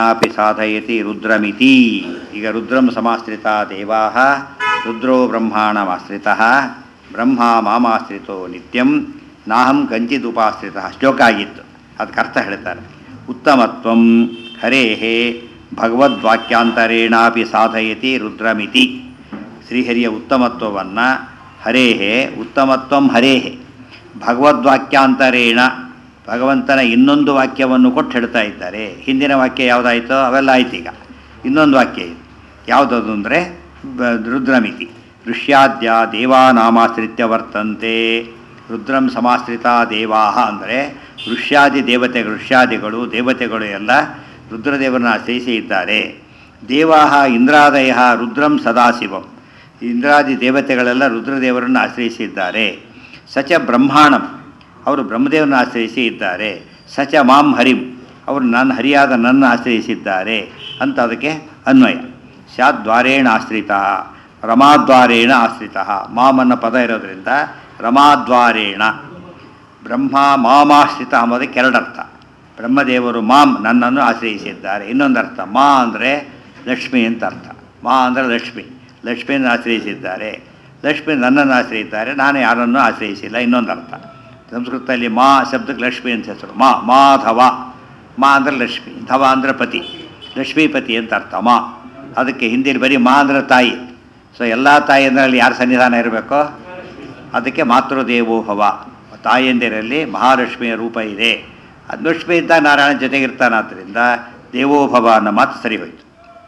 ಅಪಿ ಸಾಧಯತಿ ರುದ್ರಮಿತಿ ಈಗ ರುದ್ರಂ ಸಮಾಶ್ರಿತ ದೇವಾ ರುದ್ರೋ ಬ್ರಹ್ಮಾಣಮಾಶ್ರಿತ ಬ್ರಹ್ಮ ಮಾಮಾಶ್ರಿತೋ ನಿತ್ಯಂ ನಾಹಂ ಕಂಚಿದುಪಾಶ್ರಿತ ಶ್ಲೋಕ ಆಗಿತ್ತು ಅದಕ್ಕೆ ಅರ್ಥ ಹೇಳ್ತಾರೆ ಉತ್ತಮತ್ವಂ ಹರೇಹೇ ಭಗವದ್ವಾಕ್ಯಾಂತರೇಣಾಪಿ ಸಾಧಯತಿ ರುದ್ರಮಿತಿ ಶ್ರೀಹರಿಯ ಉತ್ತಮತ್ವವನ್ನು ಹರೇಹೇ ಉತ್ತಮತ್ವಂ ಹರೇಹೇ ಭಗವದ್ವಾಕ್ಯಾಂತರೇಣ ಭಗವಂತನ ಇನ್ನೊಂದು ವಾಕ್ಯವನ್ನು ಕೊಟ್ಟು ಹೇಳ್ತಾ ಇದ್ದಾರೆ ಹಿಂದಿನ ವಾಕ್ಯ ಯಾವುದಾಯಿತೋ ಅವೆಲ್ಲ ಆಯ್ತು ಈಗ ಇನ್ನೊಂದು ವಾಕ್ಯ ಇದು ಯಾವುದದು ಅಂದರೆ ರುದ್ರಮಿತಿ ಋಷ್ಯಾದ್ಯ ದೇವಾನಾಮಾಶ್ರಿತ್ಯ ವರ್ತಂತೆ ರುದ್ರಂ ಸಮಾಶ್ರಿತ ದೇವಾಹ ಅಂದರೆ ಋಷ್ಯಾದಿ ದೇವತೆಗಳು ಋಷ್ಯಾದಿಗಳು ದೇವತೆಗಳು ಎಲ್ಲ ರುದ್ರದೇವರನ್ನ ಆಶ್ರಯಿಸಿ ಇದ್ದಾರೆ ದೇವಾಹ ಇಂದ್ರಾದಯ ರುದ್ರಂ ಸದಾಶಿವಂ ಇಂದ್ರಾದಿ ದೇವತೆಗಳೆಲ್ಲ ರುದ್ರದೇವರನ್ನು ಆಶ್ರಯಿಸಿದ್ದಾರೆ ಸಚ ಬ್ರಹ್ಮಾಣಂ ಅವರು ಬ್ರಹ್ಮದೇವರನ್ನು ಆಶ್ರಯಿಸಿ ಇದ್ದಾರೆ ಸಚ ಮಾಂ ಹರಿಂ ಅವರು ನನ್ನ ಹರಿಯಾದ ನನ್ನ ಆಶ್ರಯಿಸಿದ್ದಾರೆ ಅಂತ ಅದಕ್ಕೆ ಅನ್ವಯ ಸ್ಯಾದ್ವಾರೇಣ ಆಶ್ರಿತ ರಮಾದ್ವಾರೇಣ ಆಶ್ರಿತ ಮಾಮನ್ನ ಪದ ಇರೋದ್ರಿಂದ ರಮಾದ್ವಾರೇಣ ಬ್ರಹ್ಮ ಮಾಮಾಶ್ರಿತ ಅಂಬೋದಕ್ಕೆ ಎರಡರ್ಥ ಬ್ರಹ್ಮದೇವರು ಮಾಂ ನನ್ನನ್ನು ಆಶ್ರಯಿಸಿದ್ದಾರೆ ಇನ್ನೊಂದು ಅರ್ಥ ಮಾ ಅಂದರೆ ಲಕ್ಷ್ಮಿ ಅಂತ ಅರ್ಥ ಮಾ ಅಂದರೆ ಲಕ್ಷ್ಮಿ ಲಕ್ಷ್ಮಿಯನ್ನು ಆಶ್ರಯಿಸಿದ್ದಾರೆ ಲಕ್ಷ್ಮಿ ನನ್ನನ್ನು ಆಶ್ರಯಿಸಿದ್ದಾರೆ ನಾನು ಯಾರನ್ನೂ ಆಶ್ರಯಿಸಿಲ್ಲ ಇನ್ನೊಂದು ಅರ್ಥ ಸಂಸ್ಕೃತದಲ್ಲಿ ಮಾ ಶಬ್ದಕ್ಕೆ ಲಕ್ಷ್ಮಿ ಅಂತ ಹೆಸರು ಮಾ ಮಾಧವ ಮಾ ಅಂದರೆ ಲಕ್ಷ್ಮಿ ಧವ ಅಂದರೆ ಪತಿ ಲಕ್ಷ್ಮೀಪತಿ ಅಂತ ಅರ್ಥ ಮಾ ಅದಕ್ಕೆ ಹಿಂದಿಲಿ ಬರೀ ಮಾ ಅಂದರೆ ತಾಯಿ ಸೊ ಎಲ್ಲ ತಾಯಿ ಅಂದರೆ ಅಲ್ಲಿ ಯಾರ ಸನ್ನಿಧಾನ ಇರಬೇಕೋ ಅದಕ್ಕೆ ಮಾತೃದೇವೋಭವ ತಾಯಿಯಂದಿರಲ್ಲಿ ಮಹಾಲಕ್ಷ್ಮಿಯ ರೂಪ ಇದೆ ಅದು ಲಕ್ಷ್ಮಿ ಇದ್ದ ನಾರಾಯಣ ಜೊತೆಗಿರ್ತಾನಾದ್ದರಿಂದ ದೇವೋಭವ ಅನ್ನೋ ಮಾತು ಸರಿ ಹೋಯಿತು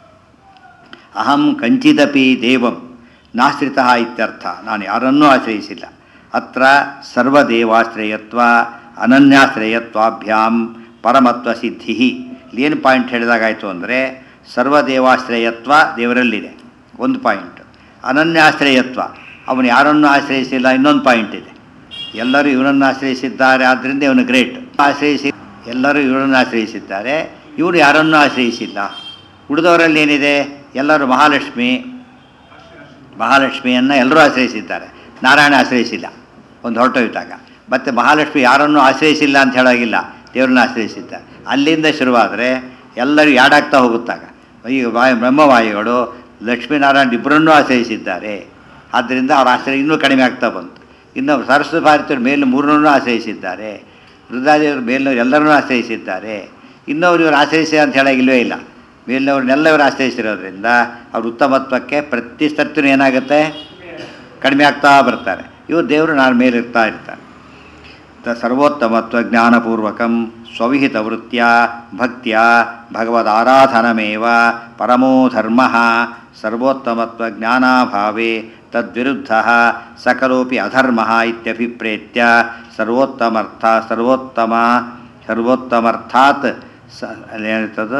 ಅಹಂ ಕಂಚಿದಪಿ ದೇವಂ ನಾಶ್ರಿತ ಇತ್ಯರ್ಥ ನಾನು ಯಾರನ್ನೂ ಆಶ್ರಯಿಸಿಲ್ಲ ಅತ್ರ ಸರ್ವದೇವಾಶ್ರಯತ್ವ ಅನನ್ಯಾಶ್ರಯತ್ವಾಭ್ಯಾಂ ಪರಮತ್ವ ಸಿದ್ಧಿ ಏನು ಪಾಯಿಂಟ್ ಹೇಳಿದಾಗಾಯಿತು ಅಂದರೆ ಸರ್ವದೇವಾಶ್ರಯತ್ವ ದೇವರಲ್ಲಿದೆ ಒಂದು ಪಾಯಿಂಟ್ ಅನನ್ಯಾಶ್ರಯತ್ವ ಅವನು ಯಾರನ್ನೂ ಆಶ್ರಯಿಸಿಲ್ಲ ಇನ್ನೊಂದು ಪಾಯಿಂಟ್ ಇದೆ ಎಲ್ಲರೂ ಇವನನ್ನು ಆಶ್ರಯಿಸಿದ್ದಾರೆ ಆದ್ದರಿಂದ ಇವನು ಗ್ರೇಟ್ ಆಶ್ರಯಿಸಿ ಎಲ್ಲರೂ ಇವನನ್ನು ಆಶ್ರಯಿಸಿದ್ದಾರೆ ಇವನು ಯಾರನ್ನೂ ಆಶ್ರಯಿಸಿಲ್ಲ ಉಳಿದವರಲ್ಲಿ ಏನಿದೆ ಎಲ್ಲರೂ ಮಹಾಲಕ್ಷ್ಮಿ ಮಹಾಲಕ್ಷ್ಮಿಯನ್ನು ಎಲ್ಲರೂ ಆಶ್ರಯಿಸಿದ್ದಾರೆ ನಾರಾಯಣ ಆಶ್ರಯಿಸಿಲ್ಲ ಒಂದು ಹೊರಟೋಯ್ತಾಗ ಮತ್ತು ಮಹಾಲಕ್ಷ್ಮಿ ಯಾರನ್ನೂ ಆಶ್ರಯಿಸಿಲ್ಲ ಅಂತ ಹೇಳೋಗಿಲ್ಲ ದೇವ್ರನ್ನ ಆಶ್ರಯಿಸಿದ್ದಾರೆ ಅಲ್ಲಿಂದ ಶುರುವಾದರೆ ಎಲ್ಲರೂ ಯಾಡಾಗ್ತಾ ಹೋಗುತ್ತಾಗ ಈಗ ವಾಯು ಬ್ರಹ್ಮವಾಯುಗಳು ಲಕ್ಷ್ಮೀನಾರಾಯಣ ಇಬ್ಬರನ್ನೂ ಆಶ್ರಯಿಸಿದ್ದಾರೆ ಆದ್ದರಿಂದ ಅವ್ರ ಆಶ್ರಯ ಇನ್ನೂ ಕಡಿಮೆ ಆಗ್ತಾ ಬಂತು ಇನ್ನು ಸರಸ್ವತಿ ಭಾರತೀಯರ ಮೇಲೆ ಮೂರನ್ನೂ ಆಶ್ರಯಿಸಿದ್ದಾರೆ ರುದ್ರಾದೇವ್ರ ಮೇಲಿನವ್ರು ಎಲ್ಲರನ್ನೂ ಆಶ್ರಯಿಸಿದ್ದಾರೆ ಇನ್ನೊಬ್ರು ಇವರು ಆಶ್ರಯಿಸಿ ಅಂತ ಹೇಳೋಗಿಲ್ವೇ ಇಲ್ಲ ಮೇಲಿನವ್ರನ್ನೆಲ್ಲ ಇವರು ಆಶ್ರಯಿಸಿರೋದ್ರಿಂದ ಅವ್ರ ಉತ್ತಮತ್ವಕ್ಕೆ ಪ್ರತಿ ಸರ್ತಿನೂ ಏನಾಗುತ್ತೆ ಕಡಿಮೆ ಆಗ್ತಾ ಬರ್ತಾರೆ ಇವರು ದೇವರು ನಾನು ಮೇಲಿರ್ತಾ ಇರ್ತಾರೆ ತ ಸರ್ವೋತ್ತಮತ್ವ ಜ್ಞಾನಪೂರ್ವಕಂ ಸ್ವವಿಹಿತ ವೃತ್ತಿಯ ಭಕ್ತಿಯ ಭಗವದಾರಾಧನಮೇವ ಪರಮೋ ಧರ್ಮ ಸರ್ವೋತ್ತಮತ್ವ ಜ್ಞಾನಾಭಾವೇ ತದ್ವಿರುದ್ಧ ಸಕಲೋಪಿ ಅಧರ್ಮ ಇತ್ಯಭಿಪ್ರೇತ್ಯ ಸರ್ವೋತ್ತಮರ್ಥ ಸರ್ವೋತ್ತಮ ಸರ್ವೋತ್ತಮರ್ಥಾತ್ ಸ ಏನಿರ್ತದ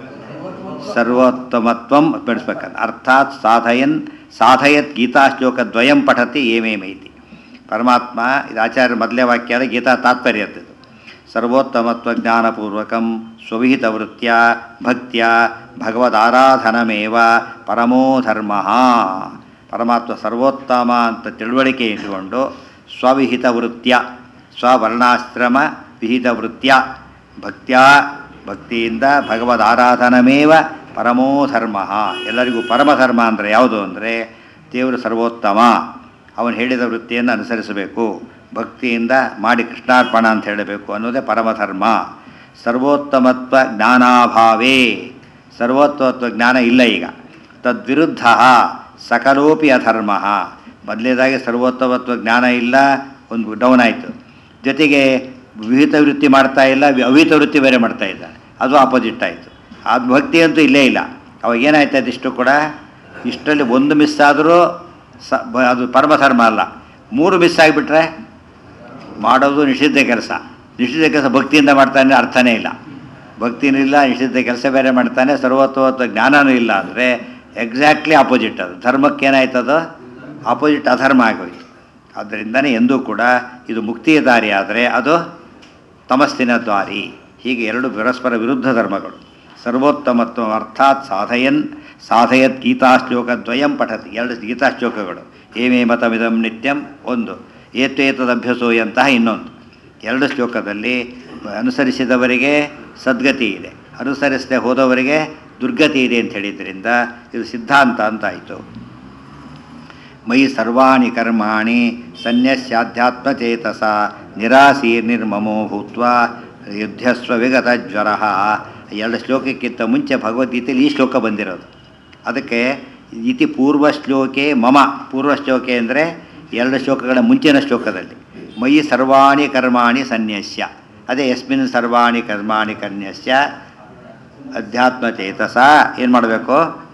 ಸರ್ವೋತ್ತಮತ್ವಂ ಬೆಳೆಸ್ಬೇಕಂತ ಅರ್ಥಾತ್ ಸಾಧಯನ್ ಸಾಧಯತ್ ಗೀತಾಶ್ಲೋಕದ್ವಯಂ ಪಠತಿ ಏಮೇಮೈತಿ ಪರಮಾತ್ಮ ಇದು ಆಚಾರ್ಯ ಮೊದಲೇ ವಾಕ್ಯ ಆದ ಗೀತಾ ತಾತ್ಪರ್ಯ ಅಂತದ್ದು ಸರ್ವೋತ್ತಮತ್ವ ಜ್ಞಾನಪೂರ್ವಕಂ ಸ್ವವಿಹಿತ ವೃತ್ತಿಯ ಭಕ್ತಿಯ ಭಗವದಾರಾಧನಮೇವ ಪರಮೋ ಧರ್ಮ ಪರಮಾತ್ಮ ಸರ್ವೋತ್ತಮ ಅಂತ ತಿಳುವಳಿಕೆ ಇಟ್ಟುಕೊಂಡು ಸ್ವವಿಹಿತ ವೃತ್ತಿಯ ಸ್ವವರ್ಣಾಶ್ರಮ ವಿಹಿತ ವೃತ್ತಿಯ ಭಕ್ತಿಯ ಭಕ್ತಿಯಿಂದ ಭಗವದ್ ಆರಾಧನಮೇವ ಪರಮೋ ಧರ್ಮ ಎಲ್ಲರಿಗೂ ಪರಮಧರ್ಮ ಅಂದರೆ ಯಾವುದು ಅಂದರೆ ದೇವರು ಸರ್ವೋತ್ತಮ ಅವನು ಹೇಳಿದ ವೃತ್ತಿಯನ್ನು ಅನುಸರಿಸಬೇಕು ಭಕ್ತಿಯಿಂದ ಮಾಡಿ ಕೃಷ್ಣಾರ್ಪಣ ಅಂತ ಹೇಳಬೇಕು ಅನ್ನೋದೇ ಪರಮಧರ್ಮ ಸರ್ವೋತ್ತಮತ್ವ ಜ್ಞಾನಾಭಾವೇ ಸರ್ವೋತ್ತಮತ್ವ ಜ್ಞಾನ ಇಲ್ಲ ಈಗ ತದ್ವಿರುದ್ಧ ಸಕಲೋಪಿ ಅಧರ್ಮ ಮೊದಲೇದಾಗಿ ಸರ್ವೋತ್ತಮತ್ವ ಜ್ಞಾನ ಇಲ್ಲ ಒಂದು ಡೌನ್ ಆಯಿತು ಜೊತೆಗೆ ವಿಹಿತ ವೃತ್ತಿ ಮಾಡ್ತಾ ಇಲ್ಲ ಅವಿಹಿತ ವೃತ್ತಿ ಬೇರೆ ಮಾಡ್ತಾ ಇದ್ದಾನೆ ಅದು ಆಪೋಸಿಟ್ ಆಯಿತು ಆ ಭಕ್ತಿ ಅಂತೂ ಇಲ್ಲೇ ಇಲ್ಲ ಅವಾಗ ಏನಾಯ್ತು ಅದಿಷ್ಟು ಕೂಡ ಇಷ್ಟರಲ್ಲಿ ಒಂದು ಮಿಸ್ ಆದರೂ ಸ ಬ- ಅದು ಪರಮಧರ್ಮ ಅಲ್ಲ ಮೂರು ಮಿಸ್ ಆಗಿಬಿಟ್ರೆ ಮಾಡೋದು ನಿಷಿದ್ಧ ಕೆಲಸ ನಿಷಿದ್ಧ ಕೆಲಸ ಭಕ್ತಿಯಿಂದ ಮಾಡ್ತಾನೆ ಅರ್ಥನೇ ಇಲ್ಲ ಭಕ್ತಿನೂ ಇಲ್ಲ ನಿಷಿದ್ಧ ಕೆಲಸ ಬೇರೆ ಮಾಡ್ತಾನೆ ಸರ್ವತ್ವತ್ವ ಜ್ಞಾನನೂ ಇಲ್ಲ ಅಂದರೆ ಎಕ್ಸಾಕ್ಟ್ಲಿ ಆಪೋಸಿಟ್ ಅದು ಧರ್ಮಕ್ಕೆ ಏನಾಯ್ತದು ಆಪೋಸಿಟ್ ಅಧರ್ಮ ಆಗೋಯ್ತು ಆದ್ದರಿಂದನೇ ಎಂದೂ ಕೂಡ ಇದು ಮುಕ್ತಿಯ ದಾರಿ ಆದರೆ ಅದು ತಮಸ್ಸಿನ ದ್ವಾರಿ ಹೀಗೆ ಎರಡು ಪರಸ್ಪರ ವಿರುದ್ಧ ಧರ್ಮಗಳು ಸರ್ವೋತ್ತಮತ್ವ ಅರ್ಥಾತ್ ಸಾಧಯನ್ ಸಾಧಯತ್ ಗೀತಾಶ್ಲೋಕ ದ್ವಯಂ ಪಠತಿ ಎರಡು ಗೀತಾಶ್ಲೋಕಗಳು ಏಮೇ ಮತಮಿದಂ ನಿತ್ಯಂ ಒಂದು ಏತೇತದಭ್ಯಸೋಯಂತಹ ಇನ್ನೊಂದು ಎರಡು ಶ್ಲೋಕದಲ್ಲಿ ಅನುಸರಿಸಿದವರಿಗೆ ಸದ್ಗತಿ ಇದೆ ಅನುಸರಿಸದೆ ಹೋದವರಿಗೆ ದುರ್ಗತಿ ಇದೆ ಅಂತ ಹೇಳಿದ್ರಿಂದ ಇದು ಸಿದ್ಧಾಂತ ಅಂತ ಆಯಿತು ಮಯಿ ಸರ್ವಾಣಿ ಕರ್ಮಾಣಿ ಸನ್ಯಸ್ಯಾಧ್ಯಾತ್ಮಚೇತಸ ನಿರಾಸೀರ್ನಿರ್ಮಮೋ ಭೂತ್ವ ಯುದ್ಧಸ್ವ ವಿಗತ ಜ್ವರ ಎರಡು ಶ್ಲೋಕಕ್ಕಿಂತ ಮುಂಚೆ ಭಗವದ್ಗೀತೆಯಲ್ಲಿ ಈ ಶ್ಲೋಕ ಬಂದಿರೋದು ಅದಕ್ಕೆ ಇತಿ ಪೂರ್ವ ಶ್ಲೋಕೆ ಮಮ ಪೂರ್ವ ಶ್ಲೋಕೆ ಅಂದರೆ ಎರಡು ಶ್ಲೋಕಗಳ ಮುಂಚಿನ ಶ್ಲೋಕದಲ್ಲಿ ಮಯಿ ಸರ್ವಾಣಿ ಕರ್ಮಾಣಿ ಸನ್ಯಸ್ಯ ಅದೇ ಯಸ್ಮಿನ್ ಸರ್ವಾಣಿ ಕರ್ಮಾಣಿ ಕನ್ಯಸ್ಯ ಅಧ್ಯಾತ್ಮಚೇತಸ ಏನು ಮಾಡಬೇಕು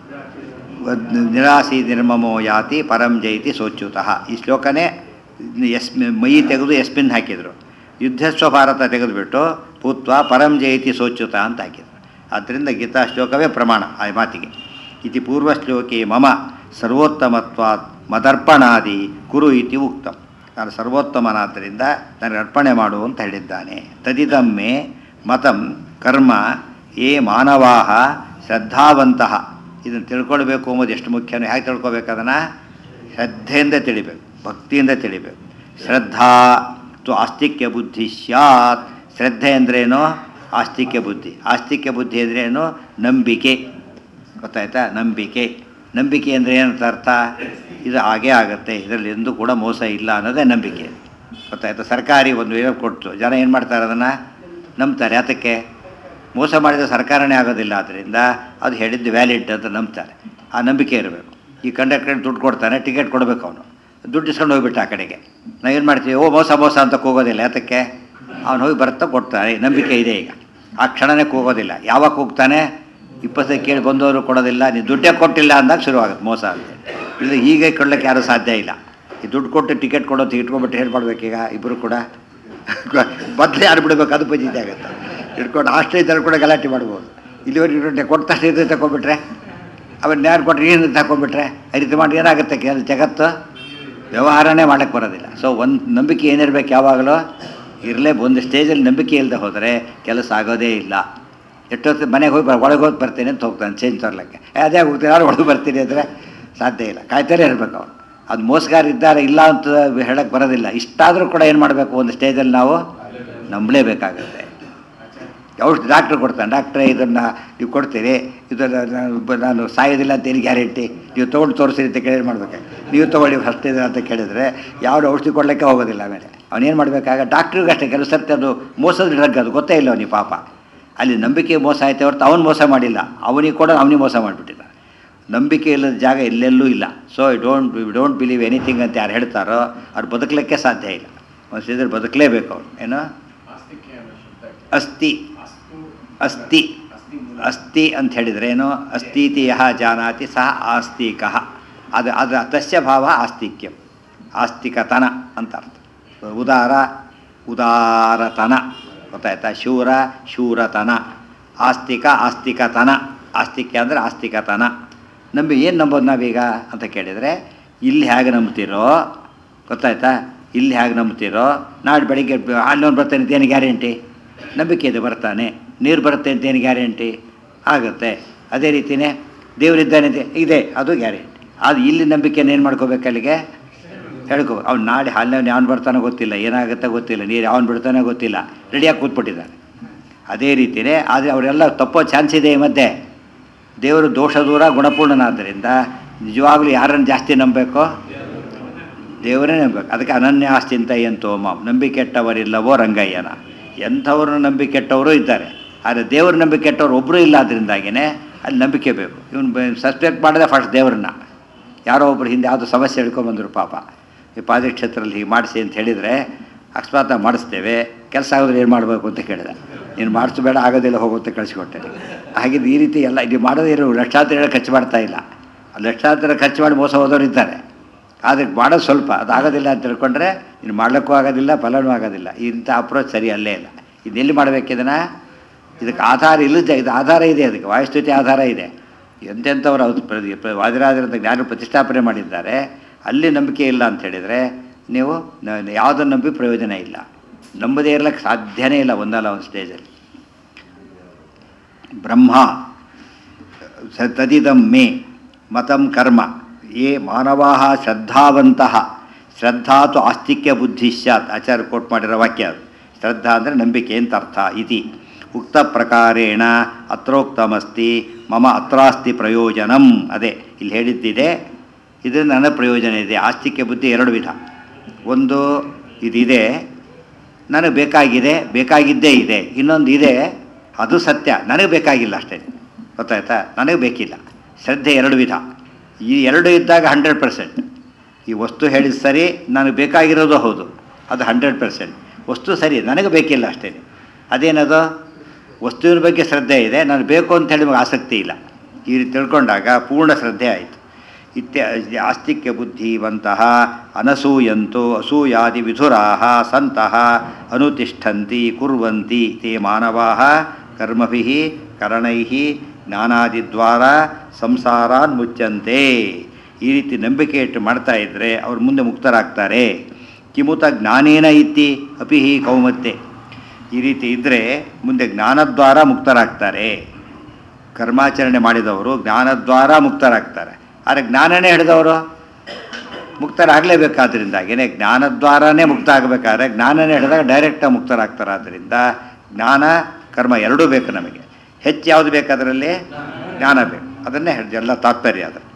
ನಿರಾಸಿ ನಿರ್ಮಮೋ ಯಾತಿ ಪರಂ ಜೈತಿ ಸೋಚ್ಯುತಃ ಈ ಶ್ಲೋಕನೇ ಯಸ್ಮಿ ಮೈ ತೆಗೆದು ಯಸ್ಮಿನ್ ಹಾಕಿದರು ಯುದ್ಧಸ್ವ ಭಾರತ ತೆಗೆದುಬಿಟ್ಟು ಭೂತ್ವ ಪರಂ ಜಯತಿ ಸೋಚ್ಯುತ ಅಂತ ಹಾಕಿದರು ಆದ್ದರಿಂದ ಗೀತಾ ಶ್ಲೋಕವೇ ಪ್ರಮಾಣ ಆ ಮಾತಿಗೆ ಇತಿ ಪೂರ್ವ ಶ್ಲೋಕೆ ಮಮ ಸರ್ವೋತ್ತಮತ್ವಾತ್ ಮದರ್ಪಣಾದಿ ಕುರು ಇತಿ ಉಕ್ತಂ ನಾನು ಸರ್ವೋತ್ತಮನಾದ್ದರಿಂದ ನನಗೆ ಅರ್ಪಣೆ ಮಾಡು ಅಂತ ಹೇಳಿದ್ದಾನೆ ತದಿದಮ್ಮೆ ಮತಂ ಕರ್ಮ ಏ ಮಾನವಾಹ ಶ್ರದ್ಧಾವಂತಹ ಇದನ್ನು ತಿಳ್ಕೊಳ್ಬೇಕು ಎಂಬುದು ಎಷ್ಟು ಮುಖ್ಯನೋ ಹೇಗೆ ತಿಳ್ಕೊಬೇಕು ಅದನ್ನು ಶ್ರದ್ಧೆಯಿಂದ ತಿಳಿಬೇಕು ಭಕ್ತಿಯಿಂದ ತಿಳಿಬೇಕು ಶ್ರದ್ಧಾ ತು ಆಸ್ತಿಕ್ಯ ಬುದ್ಧಿ ಸ್ಯಾತ್ ಶ್ರದ್ಧೆ ಅಂದ್ರೇನು ಆಸ್ತಿಕ್ಯ ಬುದ್ಧಿ ಆಸ್ತಿಕ್ಯ ಬುದ್ಧಿ ಅಂದ್ರೇನು ನಂಬಿಕೆ ಗೊತ್ತಾಯ್ತಾ ನಂಬಿಕೆ ನಂಬಿಕೆ ಅಂದರೆ ಏನಂತ ಅರ್ಥ ಇದು ಹಾಗೇ ಆಗುತ್ತೆ ಇದರಲ್ಲಿ ಎಂದೂ ಕೂಡ ಮೋಸ ಇಲ್ಲ ಅನ್ನೋದೇ ನಂಬಿಕೆ ಗೊತ್ತಾಯ್ತಾ ಸರ್ಕಾರಿ ಒಂದು ಏನೋ ಕೊಟ್ಟು ಜನ ಏನು ಮಾಡ್ತಾರೆ ಅದನ್ನು ನಂಬ್ತಾರೆ ಅದಕ್ಕೆ ಮೋಸ ಮಾಡಿದ ಸರ್ಕಾರನೇ ಆಗೋದಿಲ್ಲ ಆದ್ದರಿಂದ ಅದು ಹೇಳಿದ್ದು ವ್ಯಾಲಿಡ್ ಅಂತ ನಂಬ್ತಾರೆ ಆ ನಂಬಿಕೆ ಇರಬೇಕು ಈ ಕಂಡಕ್ಟರ್ ದುಡ್ಡು ಕೊಡ್ತಾನೆ ಟಿಕೆಟ್ ಕೊಡಬೇಕು ಅವನು ದುಡ್ಡು ಇಸ್ಕೊಂಡು ಹೋಗ್ಬಿಟ್ಟು ಆ ಕಡೆಗೆ ನಾವೇನು ಮಾಡ್ತೀವಿ ಓ ಮೋಸ ಮೋಸ ಅಂತ ಕೂಗೋದಿಲ್ಲ ಯಾತಕ್ಕೆ ಅವನು ಹೋಗಿ ಬರ್ತಾ ಕೊಡ್ತಾನೆ ನಂಬಿಕೆ ಇದೆ ಈಗ ಆ ಕ್ಷಣನೇ ಕೂಗೋದಿಲ್ಲ ಯಾವಾಗ ಕೂಗ್ತಾನೆ ಇಪ್ಪತ್ತೈದು ಕೇಳಿ ಬಂದವರು ಕೊಡೋದಿಲ್ಲ ನೀವು ದುಡ್ಡೇ ಕೊಟ್ಟಿಲ್ಲ ಅಂದಾಗ ಶುರುವಾಗುತ್ತೆ ಮೋಸ ಅಂತ ಇಲ್ಲ ಹೀಗೆ ಕೊಡ್ಲಿಕ್ಕೆ ಯಾರೂ ಸಾಧ್ಯ ಇಲ್ಲ ಈ ದುಡ್ಡು ಕೊಟ್ಟು ಟಿಕೆಟ್ ಕೊಡೋದು ಇಟ್ಕೊಂಡ್ಬಿಟ್ಟು ಏನು ಮಾಡ್ಬೇಕೀಗ ಇಬ್ಬರು ಕೂಡ ಬದಲು ಯಾರು ಬಿಡಬೇಕು ಅದು ಪಂಚಾಯಿತಿ ಆಗುತ್ತೆ ಇಟ್ಕೊಂಡು ಆಸ್ಟ್ರೇಲಿಯದಲ್ಲಿ ಕೂಡ ಗಲಾಟೆ ಮಾಡ್ಬೋದು ಇಲ್ಲಿವರೆಗೆ ಇಟ್ಕೊಂಡೆ ಕೊಟ್ಟ ತಕ್ಷಣ ಇದು ತಗೊಂಡ್ಬಿಟ್ರೆ ಅವನ್ನ ಯಾರು ಕೊಟ್ಟರೆ ಏನು ತಗೊಂಡ್ಬಿಟ್ರೆ ಆ ರೀತಿ ಮಾಡಿ ಏನಾಗುತ್ತೆ ಕೆಲ ಜಗತ್ತು ವ್ಯವಹಾರನೇ ಮಾಡೋಕ್ಕೆ ಬರೋದಿಲ್ಲ ಸೊ ಒಂದು ನಂಬಿಕೆ ಏನಿರ್ಬೇಕು ಯಾವಾಗಲೂ ಇರಲೇ ಒಂದು ಸ್ಟೇಜಲ್ಲಿ ನಂಬಿಕೆ ಇಲ್ಲದೆ ಹೋದರೆ ಕೆಲಸ ಆಗೋದೇ ಇಲ್ಲ ಎಷ್ಟೊತ್ತು ಮನೆಗೆ ಹೋಗಿ ಬ- ಒಳಗೆ ಹೋಗಿ ಬರ್ತೀನಿ ಅಂತ ಹೋಗ್ತಾನೆ ಚೇಂಜ್ ತರಲಿಕ್ಕೆ ಅದೇ ಹೋಗ್ತೀನಿ ಯಾರು ಒಳಗೆ ಬರ್ತೀನಿ ಅಂದರೆ ಸಾಧ್ಯ ಇಲ್ಲ ಕಾಯ್ತಾನೆ ಇರಬೇಕು ಅವನು ಅದು ಮೋಸಗಾರ ಇದ್ದಾರೆ ಇಲ್ಲ ಅಂತ ಹೇಳಕ್ಕೆ ಬರೋದಿಲ್ಲ ಇಷ್ಟಾದರೂ ಕೂಡ ಏನು ಮಾಡಬೇಕು ಒಂದು ಸ್ಟೇಜಲ್ಲಿ ನಾವು ನಂಬಲೇಬೇಕಾಗುತ್ತೆ ಔಷಧಿ ಡಾಕ್ಟ್ರ್ ಕೊಡ್ತಾನೆ ಡಾಕ್ಟ್ರೇ ಇದನ್ನು ನೀವು ಕೊಡ್ತೀರಿ ಇದನ್ನು ನಾನು ಬ- ನಾನು ಸಾಯೋದಿಲ್ಲ ಅಂತ ಏನು ಗ್ಯಾರಂಟಿ ನೀವು ತೊಗೊಂಡು ತೋರಿಸಿರಿ ಅಂತ ಕೇಳಿ ಮಾಡ್ಬೇಕು ನೀವು ತೊಗೊಳ್ಳಿ ಫಸ್ಟ್ ಇದೆ ಅಂತ ಕೇಳಿದರೆ ಯಾವುದು ಔಷಧಿ ಕೊಡಲಿಕ್ಕೆ ಹೋಗೋದಿಲ್ಲ ಆಮೇಲೆ ಅವನೇನು ಮಾಡಬೇಕಾಗ ಡಾಕ್ಟ್ರಿಗೂ ಅಷ್ಟೇ ಕೆಲವು ಸರ್ತಿ ಅದು ಮೋಸದ ಡ್ರಗ್ ಅದು ಗೊತ್ತೇ ಇಲ್ಲ ಅವನಿಗೆ ಪಾಪ ಅಲ್ಲಿ ನಂಬಿಕೆ ಮೋಸ ಆಯ್ತು ಹೊರತು ಅವನು ಮೋಸ ಮಾಡಿಲ್ಲ ಅವನಿಗೆ ಕೂಡ ಅವನಿಗೆ ಮೋಸ ಮಾಡಿಬಿಟ್ಟಿಲ್ಲ ನಂಬಿಕೆ ಇಲ್ಲದ ಜಾಗ ಎಲ್ಲೆಲ್ಲೂ ಇಲ್ಲ so I don't we don't believe anything ಅಂತ ಯಾರು ಹೇಳ್ತಾರೋ ಅವ್ರು ಬದುಕಲಿಕ್ಕೆ ಸಾಧ್ಯ ಇಲ್ಲ ಒಂದು ಸ್ಟೇಜಲ್ಲಿ ಬದುಕಲೇಬೇಕು ಅವನು ಏನು ಅಸ್ತಿ ಅಸ್ತಿ ಅಸ್ತಿ ಅಂತ ಹೇಳಿದರೆ ಏನು ಅಸ್ತೀತಿ ಯಹ ಜಾನಾತಿ ಸಹ ಆಸ್ತಿಕಃ ಅದು ಅದು ತಸ್ಯ ಭಾವ ಆಸ್ತಿಕ್ಯಂ ಆಸ್ತಿಕತನ ಅಂತ ಅರ್ಥ ಉದಾರ ಉದಾರತನ ಗೊತ್ತಾಯ್ತಾ ಶೂರ ಶೂರತನ ಆಸ್ತಿಕ ಆಸ್ತಿಕತನ ಆಸ್ತಿಕ್ಯ ಅಂದರೆ ಆಸ್ತಿಕತನ ನಂಬಿ ಏನು ನಂಬೋದು ನಾವೀಗ ಅಂತ ಕೇಳಿದರೆ ಇಲ್ಲಿ ಹೇಗೆ ನಂಬ್ತೀರೋ ಗೊತ್ತಾಯ್ತಾ ಇಲ್ಲಿ ಹೇಗೆ ನಂಬ್ತೀರೋ ನಾಳೆ ಬೆಳಿಗ್ಗೆ ಅಲ್ಲೊಂದು ಬರ್ತಾನೆ ಅಂತ ಏನು ಗ್ಯಾರಂಟಿ ನಂಬಿಕೆ ಇದೆ ಬರ್ತಾನೆ ನೀರು ಬರುತ್ತೆ ಅಂತ ಏನು ಗ್ಯಾರಂಟಿ ಆಗುತ್ತೆ ಅದೇ ರೀತಿಯೇ ದೇವರಿದ್ದಾನೆ ಅಂತ ಇದೆ ಅದು ಗ್ಯಾರಂಟಿ ಅದು ಇಲ್ಲಿ ನಂಬಿಕೆಯನ್ನು ಏನು ಮಾಡ್ಕೋಬೇಕು ಅಲ್ಲಿಗೆ ಹೇಳ್ಕೊ ಅವ್ನು ನಾಳೆ ಹಾಲಿನವ್ನು ಯಾವನು ಬರ್ತಾನೋ ಗೊತ್ತಿಲ್ಲ ಏನಾಗುತ್ತೆ ಗೊತ್ತಿಲ್ಲ ನೀರು ಯಾವನು ಬಿಡ್ತಾನೋ ಗೊತ್ತಿಲ್ಲ ರೆಡಿಯಾಗಿ ಕೂತ್ಬಿಟ್ಟಿದ್ದಾನೆ ಅದೇ ರೀತಿಯೇ ಆದರೆ ಅವರೆಲ್ಲ ತಪ್ಪೋ ಚಾನ್ಸ್ ಇದೆ ಈ ಮಧ್ಯೆ ದೇವರು ದೋಷ ದೂರ ಗುಣಪೂರ್ಣನಾದ್ದರಿಂದ ನಿಜವಾಗ್ಲೂ ಯಾರನ್ನು ಜಾಸ್ತಿ ನಂಬಬೇಕು ದೇವರೇ ನಂಬಬೇಕು ಅದಕ್ಕೆ ಅನನ್ಯ ಆಸ್ತಿಂತ ಎಂತೋ ಮಾಂ ನಂಬಿಕೆಟ್ಟವರಿಲ್ಲವೋ ರಂಗಯ್ಯನ ಎಂಥವ್ರನ್ನ ನಂಬಿ ಕೆಟ್ಟವರು ಇದ್ದಾರೆ ಆದರೆ ದೇವ್ರ ನಂಬಿಕೆ ಕೆಟ್ಟವ್ರು ಒಬ್ಬರು ಇಲ್ಲ ಅದರಿಂದಾಗಿಯೇ ಅಲ್ಲಿ ನಂಬಿಕೆ ಬೇಕು ಇವನು ಸಸ್ಪೆಕ್ಟ್ ಮಾಡಿದೆ ಫಸ್ಟ್ ದೇವ್ರನ್ನ ಯಾರೋ ಒಬ್ರು ಹಿಂದೆ ಯಾವುದೋ ಸಮಸ್ಯೆ ಹೇಳ್ಕೊಂಬಂದರು ಪಾಪ ಈ ಪಾದಕ್ಷೇತ್ರದಲ್ಲಿ ಹೀಗೆ ಮಾಡಿಸಿ ಅಂತ ಹೇಳಿದರೆ ಅಕಸ್ಮಾತ್ ನಾವು ಮಾಡಿಸ್ತೇವೆ ಕೆಲಸ ಆಗೋದ್ರೆ ಏನು ಮಾಡಬೇಕು ಅಂತ ಕೇಳಿದೆ ನೀನು ಮಾಡಿಸ್ಬೇಡ ಆಗೋದಿಲ್ಲ ಹೋಗುತ್ತೆ ಕಳಿಸ್ಕೊಟ್ಟೆ ಹಾಗಿದ್ದು ಈ ರೀತಿ ಎಲ್ಲ ಇದು ಮಾಡೋದೇ ಇರೋ ಲಕ್ಷಾಂತರ ಹೇಳಿ ಖರ್ಚು ಮಾಡ್ತಾ ಇಲ್ಲ ಆ ಲಕ್ಷಾಂತರ ಖರ್ಚು ಮಾಡಿ ಮೋಸ ಹೋದವರು ಇದ್ದಾರೆ ಆದರೆ ಮಾಡೋದು ಸ್ವಲ್ಪ ಅದು ಆಗೋದಿಲ್ಲ ಅಂತ ತಿಳ್ಕೊಂಡ್ರೆ ಇನ್ನು ಮಾಡಲಿಕ್ಕೂ ಆಗೋದಿಲ್ಲ ಫಲನೂ ಆಗೋದಿಲ್ಲ ಇಂಥ ಅಪ್ರೋಚ್ ಸರಿ ಅಲ್ಲೇ ಇಲ್ಲ ಇದೆಲ್ಲಿ ಮಾಡಬೇಕಿದನ್ನು ಇದಕ್ಕೆ ಆಧಾರ ಇಲ್ಲದ ಇದು ಆಧಾರ ಇದೆ ಅದಕ್ಕೆ ವಾಯುಸ್ತುತಿ ಆಧಾರ ಇದೆ ಎಂತೆಂಥವ್ರು ಅದು ಪ್ರತಿ ಪ್ರ- ವಾದಿರಾಜರಂತ ಜ್ಞಾನ ಪ್ರತಿಷ್ಠಾಪನೆ ಮಾಡಿದ್ದಾರೆ ಅಲ್ಲಿ ನಂಬಿಕೆ ಇಲ್ಲ ಅಂತ ಹೇಳಿದರೆ ನೀವು ನ- ಯಾವುದನ್ನು ನಂಬಿ ಪ್ರಯೋಜನ ಇಲ್ಲ ನಂಬದೇ ಇರಲಿಕ್ಕೆ ಸಾಧ್ಯನೇ ಇಲ್ಲ ಒಂದಲ್ಲ ಒಂದು ಸ್ಟೇಜಲ್ಲಿ ಬ್ರಹ್ಮ ಸ ತದಿದಂ ಮೇ ಮತಂ ಕರ್ಮ ಯೇ ಮಾನವಾ ಶ್ರದ್ಧಾವಂತಹ ಶ್ರದ್ಧಾ ತು ಆಸ್ತಿಕ್ಯ ಬುದ್ಧಿ ಸ್ಯಾತ್ ಆಚಾರ್ಯ ಕೋಟ್ ಮಾಡಿರೋ ವಾಕ್ಯ ಅದು ಶ್ರದ್ಧಾ ಅಂದರೆ ನಂಬಿಕೆ ಅಂತ ಅರ್ಥ ಇತಿ ಉಕ್ತ ಪ್ರಕಾರೇಣ ಅತ್ರೋಕ್ತಮಸ್ತಿ ಮಮ ಅತ್ರಾಸ್ತಿ ಪ್ರಯೋಜನಂ ಅದೇ ಇಲ್ಲಿ ಹೇಳಿದ್ದಿದೆ ಇದರಿಂದ ನನ್ನ ಪ್ರಯೋಜನ ಇದೆ ಆಸ್ತಿಕ್ಯ ಬುದ್ಧಿ ಎರಡು ವಿಧ ಒಂದು ಇದಿದೆ ನನಗೆ ಬೇಕಾಗಿದೆ ಬೇಕಾಗಿದ್ದೇ ಇದೆ ಇನ್ನೊಂದು ಇದೆ ಅದು ಸತ್ಯ ನನಗೆ ಬೇಕಾಗಿಲ್ಲ ಅಷ್ಟೇ ಗೊತ್ತಾಯ್ತಾ ನನಗೆ ಬೇಕಿಲ್ಲ ಶ್ರದ್ಧೆ ಎರಡು ವಿಧ ಈ ಎರಡು ಇದ್ದಾಗ ಹಂಡ್ರೆಡ್ ಪರ್ಸೆಂಟ್ ಈ ವಸ್ತು ಹೇಳಿದ ಸರಿ ನನಗೆ ಬೇಕಾಗಿರೋದು ಹೌದು ಅದು ಹಂಡ್ರೆಡ್ ಪರ್ಸೆಂಟ್ ವಸ್ತು ಸರಿ ನನಗೆ ಬೇಕಿಲ್ಲ ಅಷ್ಟೇ ಅದೇನದು ವಸ್ತುವಿನ ಬಗ್ಗೆ ಶ್ರದ್ಧೆ ಇದೆ ನಾನು ಬೇಕು ಅಂತ ಹೇಳಿ ನಿಮಗೆ ಆಸಕ್ತಿ ಇಲ್ಲ ಈ ರೀತಿ ತಿಳ್ಕೊಂಡಾಗ ಪೂರ್ಣ ಶ್ರದ್ಧೆ ಆಯಿತು ಇತ್ಯ ಆಸ್ತಿಕ್ಯ ಬುದ್ಧಿವಂತಹ ಅನಸೂಯಂತು ಅಸೂಯಾದಿ ವಿಧುರಾಹ ಸಂತಹ ಅನುತಿಷ್ಠಂತಿ ಕುರ್ವಂತಿ ತೇ ಮಾನವಾ ಕರ್ಮಭಿ ಕರಣೈ ಜ್ಞಾನಾದಿದ್ವಾರ ಸಂಸಾರಾನ್ ಮುಚ್ಚಂತೆ ಈ ರೀತಿ ನಂಬಿಕೆ ಇಟ್ಟು ಮಾಡ್ತಾ ಇದ್ದರೆ ಅವ್ರು ಮುಂದೆ ಮುಕ್ತರಾಗ್ತಾರೆ ಕಿಮುತ ಜ್ಞಾನೇನ ಇತ್ತಿ ಅಪಿಹಿ ಕೌಮತ್ತೆ ಈ ರೀತಿ ಇದ್ದರೆ ಮುಂದೆ ಜ್ಞಾನದ್ವಾರ ಮುಕ್ತರಾಗ್ತಾರೆ ಕರ್ಮಾಚರಣೆ ಮಾಡಿದವರು ಜ್ಞಾನದ್ವಾರ ಮುಕ್ತರಾಗ್ತಾರೆ ಆದರೆ ಜ್ಞಾನನೇ ಹಿಡಿದವರು ಮುಕ್ತರಾಗಲೇಬೇಕಾದ್ರಿಂದಾಗಿನೇ ಜ್ಞಾನದ್ವಾರನೇ ಮುಕ್ತ ಆಗಬೇಕಾದ್ರೆ ಜ್ಞಾನನೇ ಹಿಡಿದಾಗ ಡೈರೆಕ್ಟಾಗಿ ಮುಕ್ತರಾಗ್ತಾರೆ ಆದ್ದರಿಂದ ಜ್ಞಾನ ಕರ್ಮ ಎರಡೂ ಬೇಕು ನಮಗೆ ಹೆಚ್ಚು ಯಾವುದು ಬೇಕು ಅದರಲ್ಲಿ ಜ್ಞಾನ ಬೇಕು ಅದನ್ನೇ ಹೇಳಿದೆ ಎಲ್ಲ ತಾತ್ಪರ್ಯ ಅದು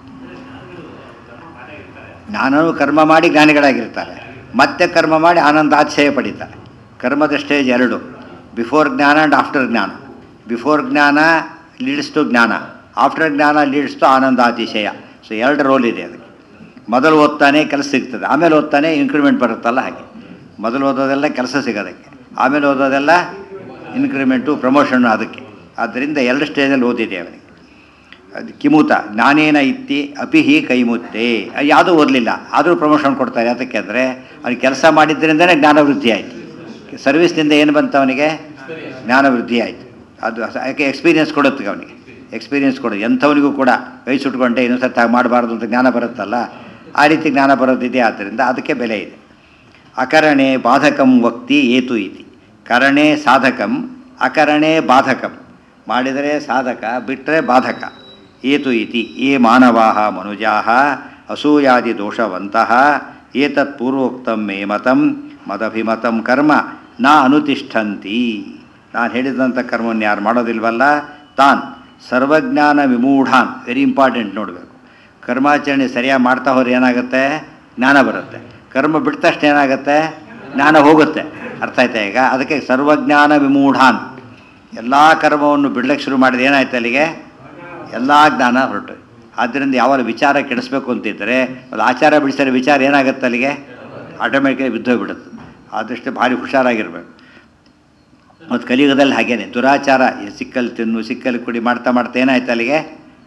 ಜ್ಞಾನವೂ ಕರ್ಮ ಮಾಡಿ ಜ್ಞಾನಿಗಳಾಗಿರ್ತಾರೆ ಮತ್ತೆ ಕರ್ಮ ಮಾಡಿ ಆನಂದ ಆಶ್ಚರ್ಯ ಪಡೀತಾರೆ ಕರ್ಮದ ಸ್ಟೇಜ್ ಎರಡು before jnana and after jnana before jnana leads to jnana after jnana leads to anandatishaya so ಎರಡು ರೋಲ್ ಇದೆ ಅದಕ್ಕೆ ಮೊದಲು ಓದ್ತಾನೆ ಕೆಲಸ ಸಿಗ್ತದೆ ಆಮೇಲೆ ಓದ್ತಾನೆ ಇನ್ಕ್ರಿಮೆಂಟ್ ಬರುತ್ತಲ್ಲ ಹಾಗೆ ಮೊದಲು ಓದೋದೆಲ್ಲ ಕೆಲಸ ಸಿಗೋದಕ್ಕೆ ಆಮೇಲೆ ಓದೋದೆಲ್ಲ ಇನ್ಕ್ರಿಮೆಂಟು ಪ್ರಮೋಷನ್ನು ಅದಕ್ಕೆ ಆದ್ದರಿಂದ ಎರಡು ಸ್ಟೇಜಲ್ಲಿ ಓದಿದೆ ಅವನಿಗೆ ಅದು ಕಿಮೂತ ಜ್ಞಾನೇನ ಇತ್ತಿ ಅಪಿಹಿ ಕೈಮುತ್ತೆ ಯಾವುದೂ ಓದಲಿಲ್ಲ ಆದರೂ ಪ್ರಮೋಷನ್ ಕೊಡ್ತಾರೆ ಅದಕ್ಕೆ ಅಂದರೆ ಅವ್ನಿಗೆ ಕೆಲಸ ಮಾಡಿದ್ದರಿಂದನೇ ಜ್ಞಾನವೃದ್ಧಿ ಆಯಿತು ಸರ್ವಿಸ್ನಿಂದ ಏನು ಬಂತು ಅವನಿಗೆ ಜ್ಞಾನವೃದ್ಧಿ ಆಯಿತು ಅದು ಯಾಕೆ ಎಕ್ಸ್ಪೀರಿಯನ್ಸ್ ಕೊಡುತ್ತೆ ಅವನಿಗೆ ಎಕ್ಸ್ಪೀರಿಯನ್ಸ್ ಕೊಡೋದು ಎಂಥವನಿಗೂ ಕೂಡ ಕೈ ಸುಟ್ಕೊಂಡೆ ಇನ್ನೊಂದು ಸತ್ತ ಮಾಡಬಾರ್ದು ಅಂತ ಜ್ಞಾನ ಬರುತ್ತಲ್ಲ ಆ ರೀತಿ ಜ್ಞಾನ ಬರೋದಿದೆ ಆದ್ದರಿಂದ ಅದಕ್ಕೆ ಬೆಲೆ ಇದೆ ಅಕರಣೆ ಬಾಧಕಂ ವಕ್ತಿ ಏತು ಇತಿ ಕರಣೆ ಸಾಧಕಂ ಅಕರಣೆ ಬಾಧಕಂ ಮಾಡಿದರೆ ಸಾಧಕ ಬಿಟ್ಟರೆ ಬಾಧಕ ಏತು ಇತಿ ಏ ಮಾನವಾ ಮನುಜಾ ಅಸೂಯಾದಿ ದೋಷವಂತಹ ಏತತ್ ಪೂರ್ವೋಕ್ತಂ ಮೇ ಮತಂ ಮದಭಿಮತಂ ಕರ್ಮ ನಾ ಅನುತಿಷ್ಠಂತಿ ನಾನು ಹೇಳಿದಂಥ ಕರ್ಮವನ್ನು ಯಾರು ಮಾಡೋದಿಲ್ವಲ್ಲ ತಾನ್ ಸರ್ವಜ್ಞಾನ ವಿಮೂಢಾನ್ ವೆರಿ ಇಂಪಾರ್ಟೆಂಟ್ ನೋಡಬೇಕು ಕರ್ಮಾಚರಣೆ ಸರಿಯಾಗಿ ಮಾಡ್ತಾ ಹೋದ್ರೆ ಏನಾಗುತ್ತೆ ಜ್ಞಾನ ಬರುತ್ತೆ ಕರ್ಮ ಬಿಟ್ಟ ತಕ್ಷಣ ಏನಾಗುತ್ತೆ ಜ್ಞಾನ ಹೋಗುತ್ತೆ ಅರ್ಥ ಆಯ್ತಾ ಈಗ ಅದಕ್ಕೆ ಸರ್ವಜ್ಞಾನ ವಿಮೂಢಾನ್ ಎಲ್ಲ ಕರ್ಮವನ್ನು ಬಿಡ್ಲಿಕ್ಕೆ ಶುರು ಮಾಡಿದ ಏನಾಯ್ತು ಅಲ್ಲಿಗೆ ಎಲ್ಲ ಜ್ಞಾನ ಹೊರಟು ಆದ್ದರಿಂದ ಯಾವಾಗ ವಿಚಾರ ಕೆಡಿಸ್ಬೇಕು ಅಂತಿದ್ದರೆ ಅದು ಆಚಾರ ಬಿಡಿಸಿದ್ರೆ ವಿಚಾರ ಏನಾಗುತ್ತೆ ಅಲ್ಲಿಗೆ ಆಟೋಮೆಟಿಕಾಗಿ ಬಿದ್ದೋಗ್ಬಿಡುತ್ತೆ ಆದಷ್ಟು ಭಾರಿ ಹುಷಾರಾಗಿರ್ಬೇಕು ಮತ್ತು ಕಲಿಯುಗದಲ್ಲಿ ಹಾಗೇನೆ ದುರಾಚಾರ ಈ ಸಿಕ್ಕಲ್ಲಿ ತಿನ್ನು ಸಿಕ್ಕಲ್ಲಿ ಕುಡಿ ಮಾಡ್ತಾ ಮಾಡ್ತಾ ಏನಾಯ್ತು ಅಲ್ಲಿಗೆ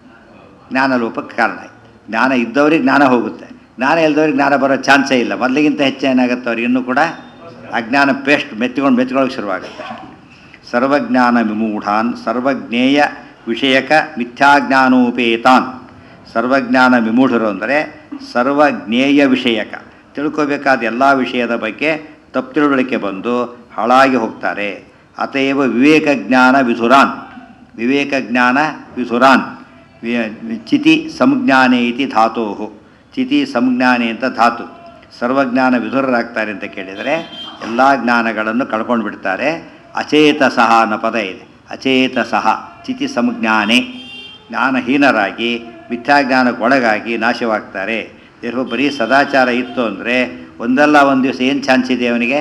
ಜ್ಞಾನ ಲೋಪಕ್ಕೆ ಕಾರಣ ಆಯ್ತು ಜ್ಞಾನ ಇದ್ದವ್ರಿಗೆ ಜ್ಞಾನ ಹೋಗುತ್ತೆ ಜ್ಞಾನ ಇಲ್ಲದವ್ರಿಗೆ ಜ್ಞಾನ ಬರೋ ಚಾನ್ಸೇ ಇಲ್ಲ ಮೊದಲಿಗಿಂತ ಹೆಚ್ಚು ಏನಾಗುತ್ತೆ ಅವ್ರಿಗೆ ಇನ್ನೂ ಕೂಡ ಅಜ್ಞಾನ ಪೇಸ್ಟ್ ಮೆತ್ತಿಕೊಂಡು ಮೆತ್ಕೊಳ್ಳೋಕೆ ಶುರುವಾಗುತ್ತೆ ಅಷ್ಟೆ ಸರ್ವಜ್ಞಾನ ವಿಮೂಢಾನ್ ಸರ್ವಜ್ಞೇಯ ವಿಷಯಕ ಮಿಥ್ಯಾಜ್ಞಾನೋಪೇತಾನ್ ಸರ್ವಜ್ಞಾನ ವಿಮೂಢರು ಅಂದರೆ ಸರ್ವಜ್ಞೇಯ ವಿಷಯಕ ತಿಳ್ಕೋಬೇಕಾದ ಎಲ್ಲ ವಿಷಯದ ಬಗ್ಗೆ ತಪ್ಪು ತಿಳುವಳಿಕೆ ಬಂದು ಹಾಳಾಗಿ ಹೋಗ್ತಾರೆ ಅತೇವ ವಿವೇಕ ಜ್ಞಾನ ವಿಧುರಾನ್ ವಿವೇಕ ಜ್ಞಾನ ವಿಧುರಾನ್ ವಿ- ಚಿತಿ ಸಂಜ್ಞಾನೆ ಇತಿ ಧಾತು ಚಿತಿ ಸಂಜ್ಞಾನೆ ಅಂತ ಧಾತು ಸರ್ವಜ್ಞಾನ ವಿಧುರರಾಗ್ತಾರೆ ಅಂತ ಕೇಳಿದರೆ ಎಲ್ಲ ಜ್ಞಾನಗಳನ್ನು ಕಳ್ಕೊಂಡು ಬಿಡ್ತಾರೆ ಅಚೇತಸಃ ಅನ್ನೋ ಪದ ಇದೆ ಅಚೇತಸಃ ಚಿತಿ ಸಂಜ್ಞಾನೆ ಜ್ಞಾನಹೀನರಾಗಿ ಮಿಥ್ಯಾಜ್ಞಾನಕ್ಕೊಳಗಾಗಿ ನಾಶವಾಗ್ತಾರೆ ಇರೋ ಬರೀ ಸದಾಚಾರ ಇತ್ತು ಅಂದರೆ ಒಂದಲ್ಲ ಒಂದು ದಿವಸ ಏನು ಚಾನ್ಸ್ ಇದೆ ಅವನಿಗೆ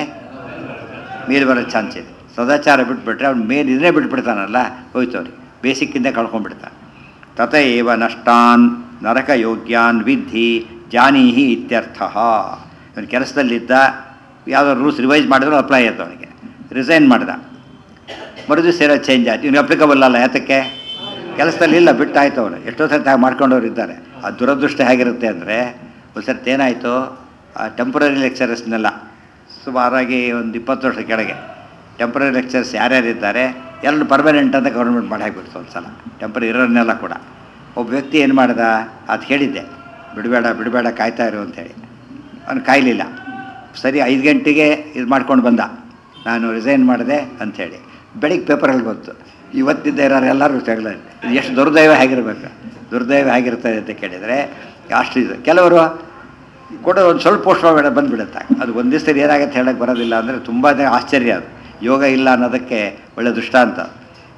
ಮೇಲೆ ಬರೋ ಚಾನ್ಸ್ ಇದೆ ಸದಾಚಾರ ಬಿಟ್ಬಿಟ್ರೆ ಅವ್ನು ಮೇಲೆ ಇದನ್ನೇ ಬಿಟ್ಬಿಡ್ತಾನಲ್ಲ ಹೋಯ್ತು ಅವ್ರಿಗೆ ಬೇಸಿಕ್ಕಿಂದ ಕಳ್ಕೊಂಡ್ಬಿಡ್ತಾನೆ ತತ ಏವ ನಷ್ಟಾನ್ ನರಕ ಯೋಗ್ಯಾನ್ ವಿಧಿ ಜಾನೀಹಿ ಇತ್ಯರ್ಥ ಅವನು ಕೆಲಸದಲ್ಲಿದ್ದ ಯಾವುದೋ ರೂಲ್ಸ್ ರಿವೈಸ್ ಮಾಡಿದ್ರು ಅಪ್ಲೈ ಆಯ್ತು ಅವನಿಗೆ ರಿಸೈನ್ ಮಾಡ್ದ ಮರುದಿವಸ ಏನೋ ಚೇಂಜ್ ಆಯ್ತು ಇವ್ನು ಅಪ್ಲಿಕಬಲ್ ಅಲ್ಲ ಯಾತಕ್ಕೆ ಕೆಲಸದಲ್ಲಿ ಇಲ್ಲ ಬಿಟ್ಟಾಯ್ತು ಅವನು ಎಷ್ಟೋ ಸರ್ತಿ ಹಾಗೆ ಮಾಡ್ಕೊಂಡವ್ರು ಇದ್ದಾರೆ ಆ ದುರದೃಷ್ಟ ಹೇಗಿರುತ್ತೆ ಅಂದರೆ ಒಂದು ಸರ್ತಿ ಏನಾಯಿತು ಆ ಟೆಂಪ್ರರಿ ಲೆಕ್ಚರರ್ಸ್ನೆಲ್ಲ ಸುಮಾರಾಗಿ ಒಂದು ಇಪ್ಪತ್ತು ವರ್ಷ ಕೆಳಗೆ ಟೆಂಪ್ರರಿ ಲೆಕ್ಚರ್ಸ್ ಯಾರ್ಯಾರಿದ್ದಾರೆ ಎಲ್ಲ ಪರ್ಮನೆಂಟ್ ಅಂತ ಗೌರ್ಮೆಂಟ್ ಮಾಡಿ ಹಾಕಿಬಿಡ್ತು ಒಂದು ಸಲ ಟೆಂಪ್ರರಿ ಇರೋರ್ನೆಲ್ಲ ಕೂಡ ಒಬ್ಬ ವ್ಯಕ್ತಿ ಏನು ಮಾಡ್ದ ಅದು ಹೇಳಿದ್ದೆ ಬಿಡಬೇಡ ಬಿಡಬೇಡ ಕಾಯ್ತಾ ಇರು ಅಂತೇಳಿ ಅವನು ಕಾಯಲಿಲ್ಲ ಸರಿ ಐದು ಗಂಟೆಗೆ ಇದು ಮಾಡ್ಕೊಂಡು ಬಂದ ನಾನು ರಿಸೈನ್ ಮಾಡಿದೆ ಅಂಥೇಳಿ ಬೆಳಿಗ್ಗೆ ಪೇಪರಲ್ಲಿ ಬಂತು ಇವತ್ತಿದ್ದ ಇರೋರು ಎಲ್ಲರೂ ತೆಗಲ ಇದು ಎಷ್ಟು ದುರ್ದೈವ ಹೇಗಿರ್ಬೇಕು ದುರ್ದೈವ ಹೇಗಿರ್ತದೆ ಅಂತ ಕೇಳಿದರೆ ಅಷ್ಟು ಇದು ಕೆಲವರು ಕೊಡೋ ಒಂದು ಸ್ವಲ್ಪ ಪೋಸ್ಟ್ ಬೇಡ ಬಂದುಬಿಡುತ್ತೆ ಅದು ಒಂದು ದಿವಸದಲ್ಲಿ ಏನಾಗುತ್ತೆ ಹೇಳಕ್ಕೆ ಬರೋದಿಲ್ಲ ಅಂದರೆ ತುಂಬ ಆಶ್ಚರ್ಯ ಅದು ಯೋಗ ಇಲ್ಲ ಅನ್ನೋದಕ್ಕೆ ಒಳ್ಳೆ ದೃಷ್ಟಾಂತ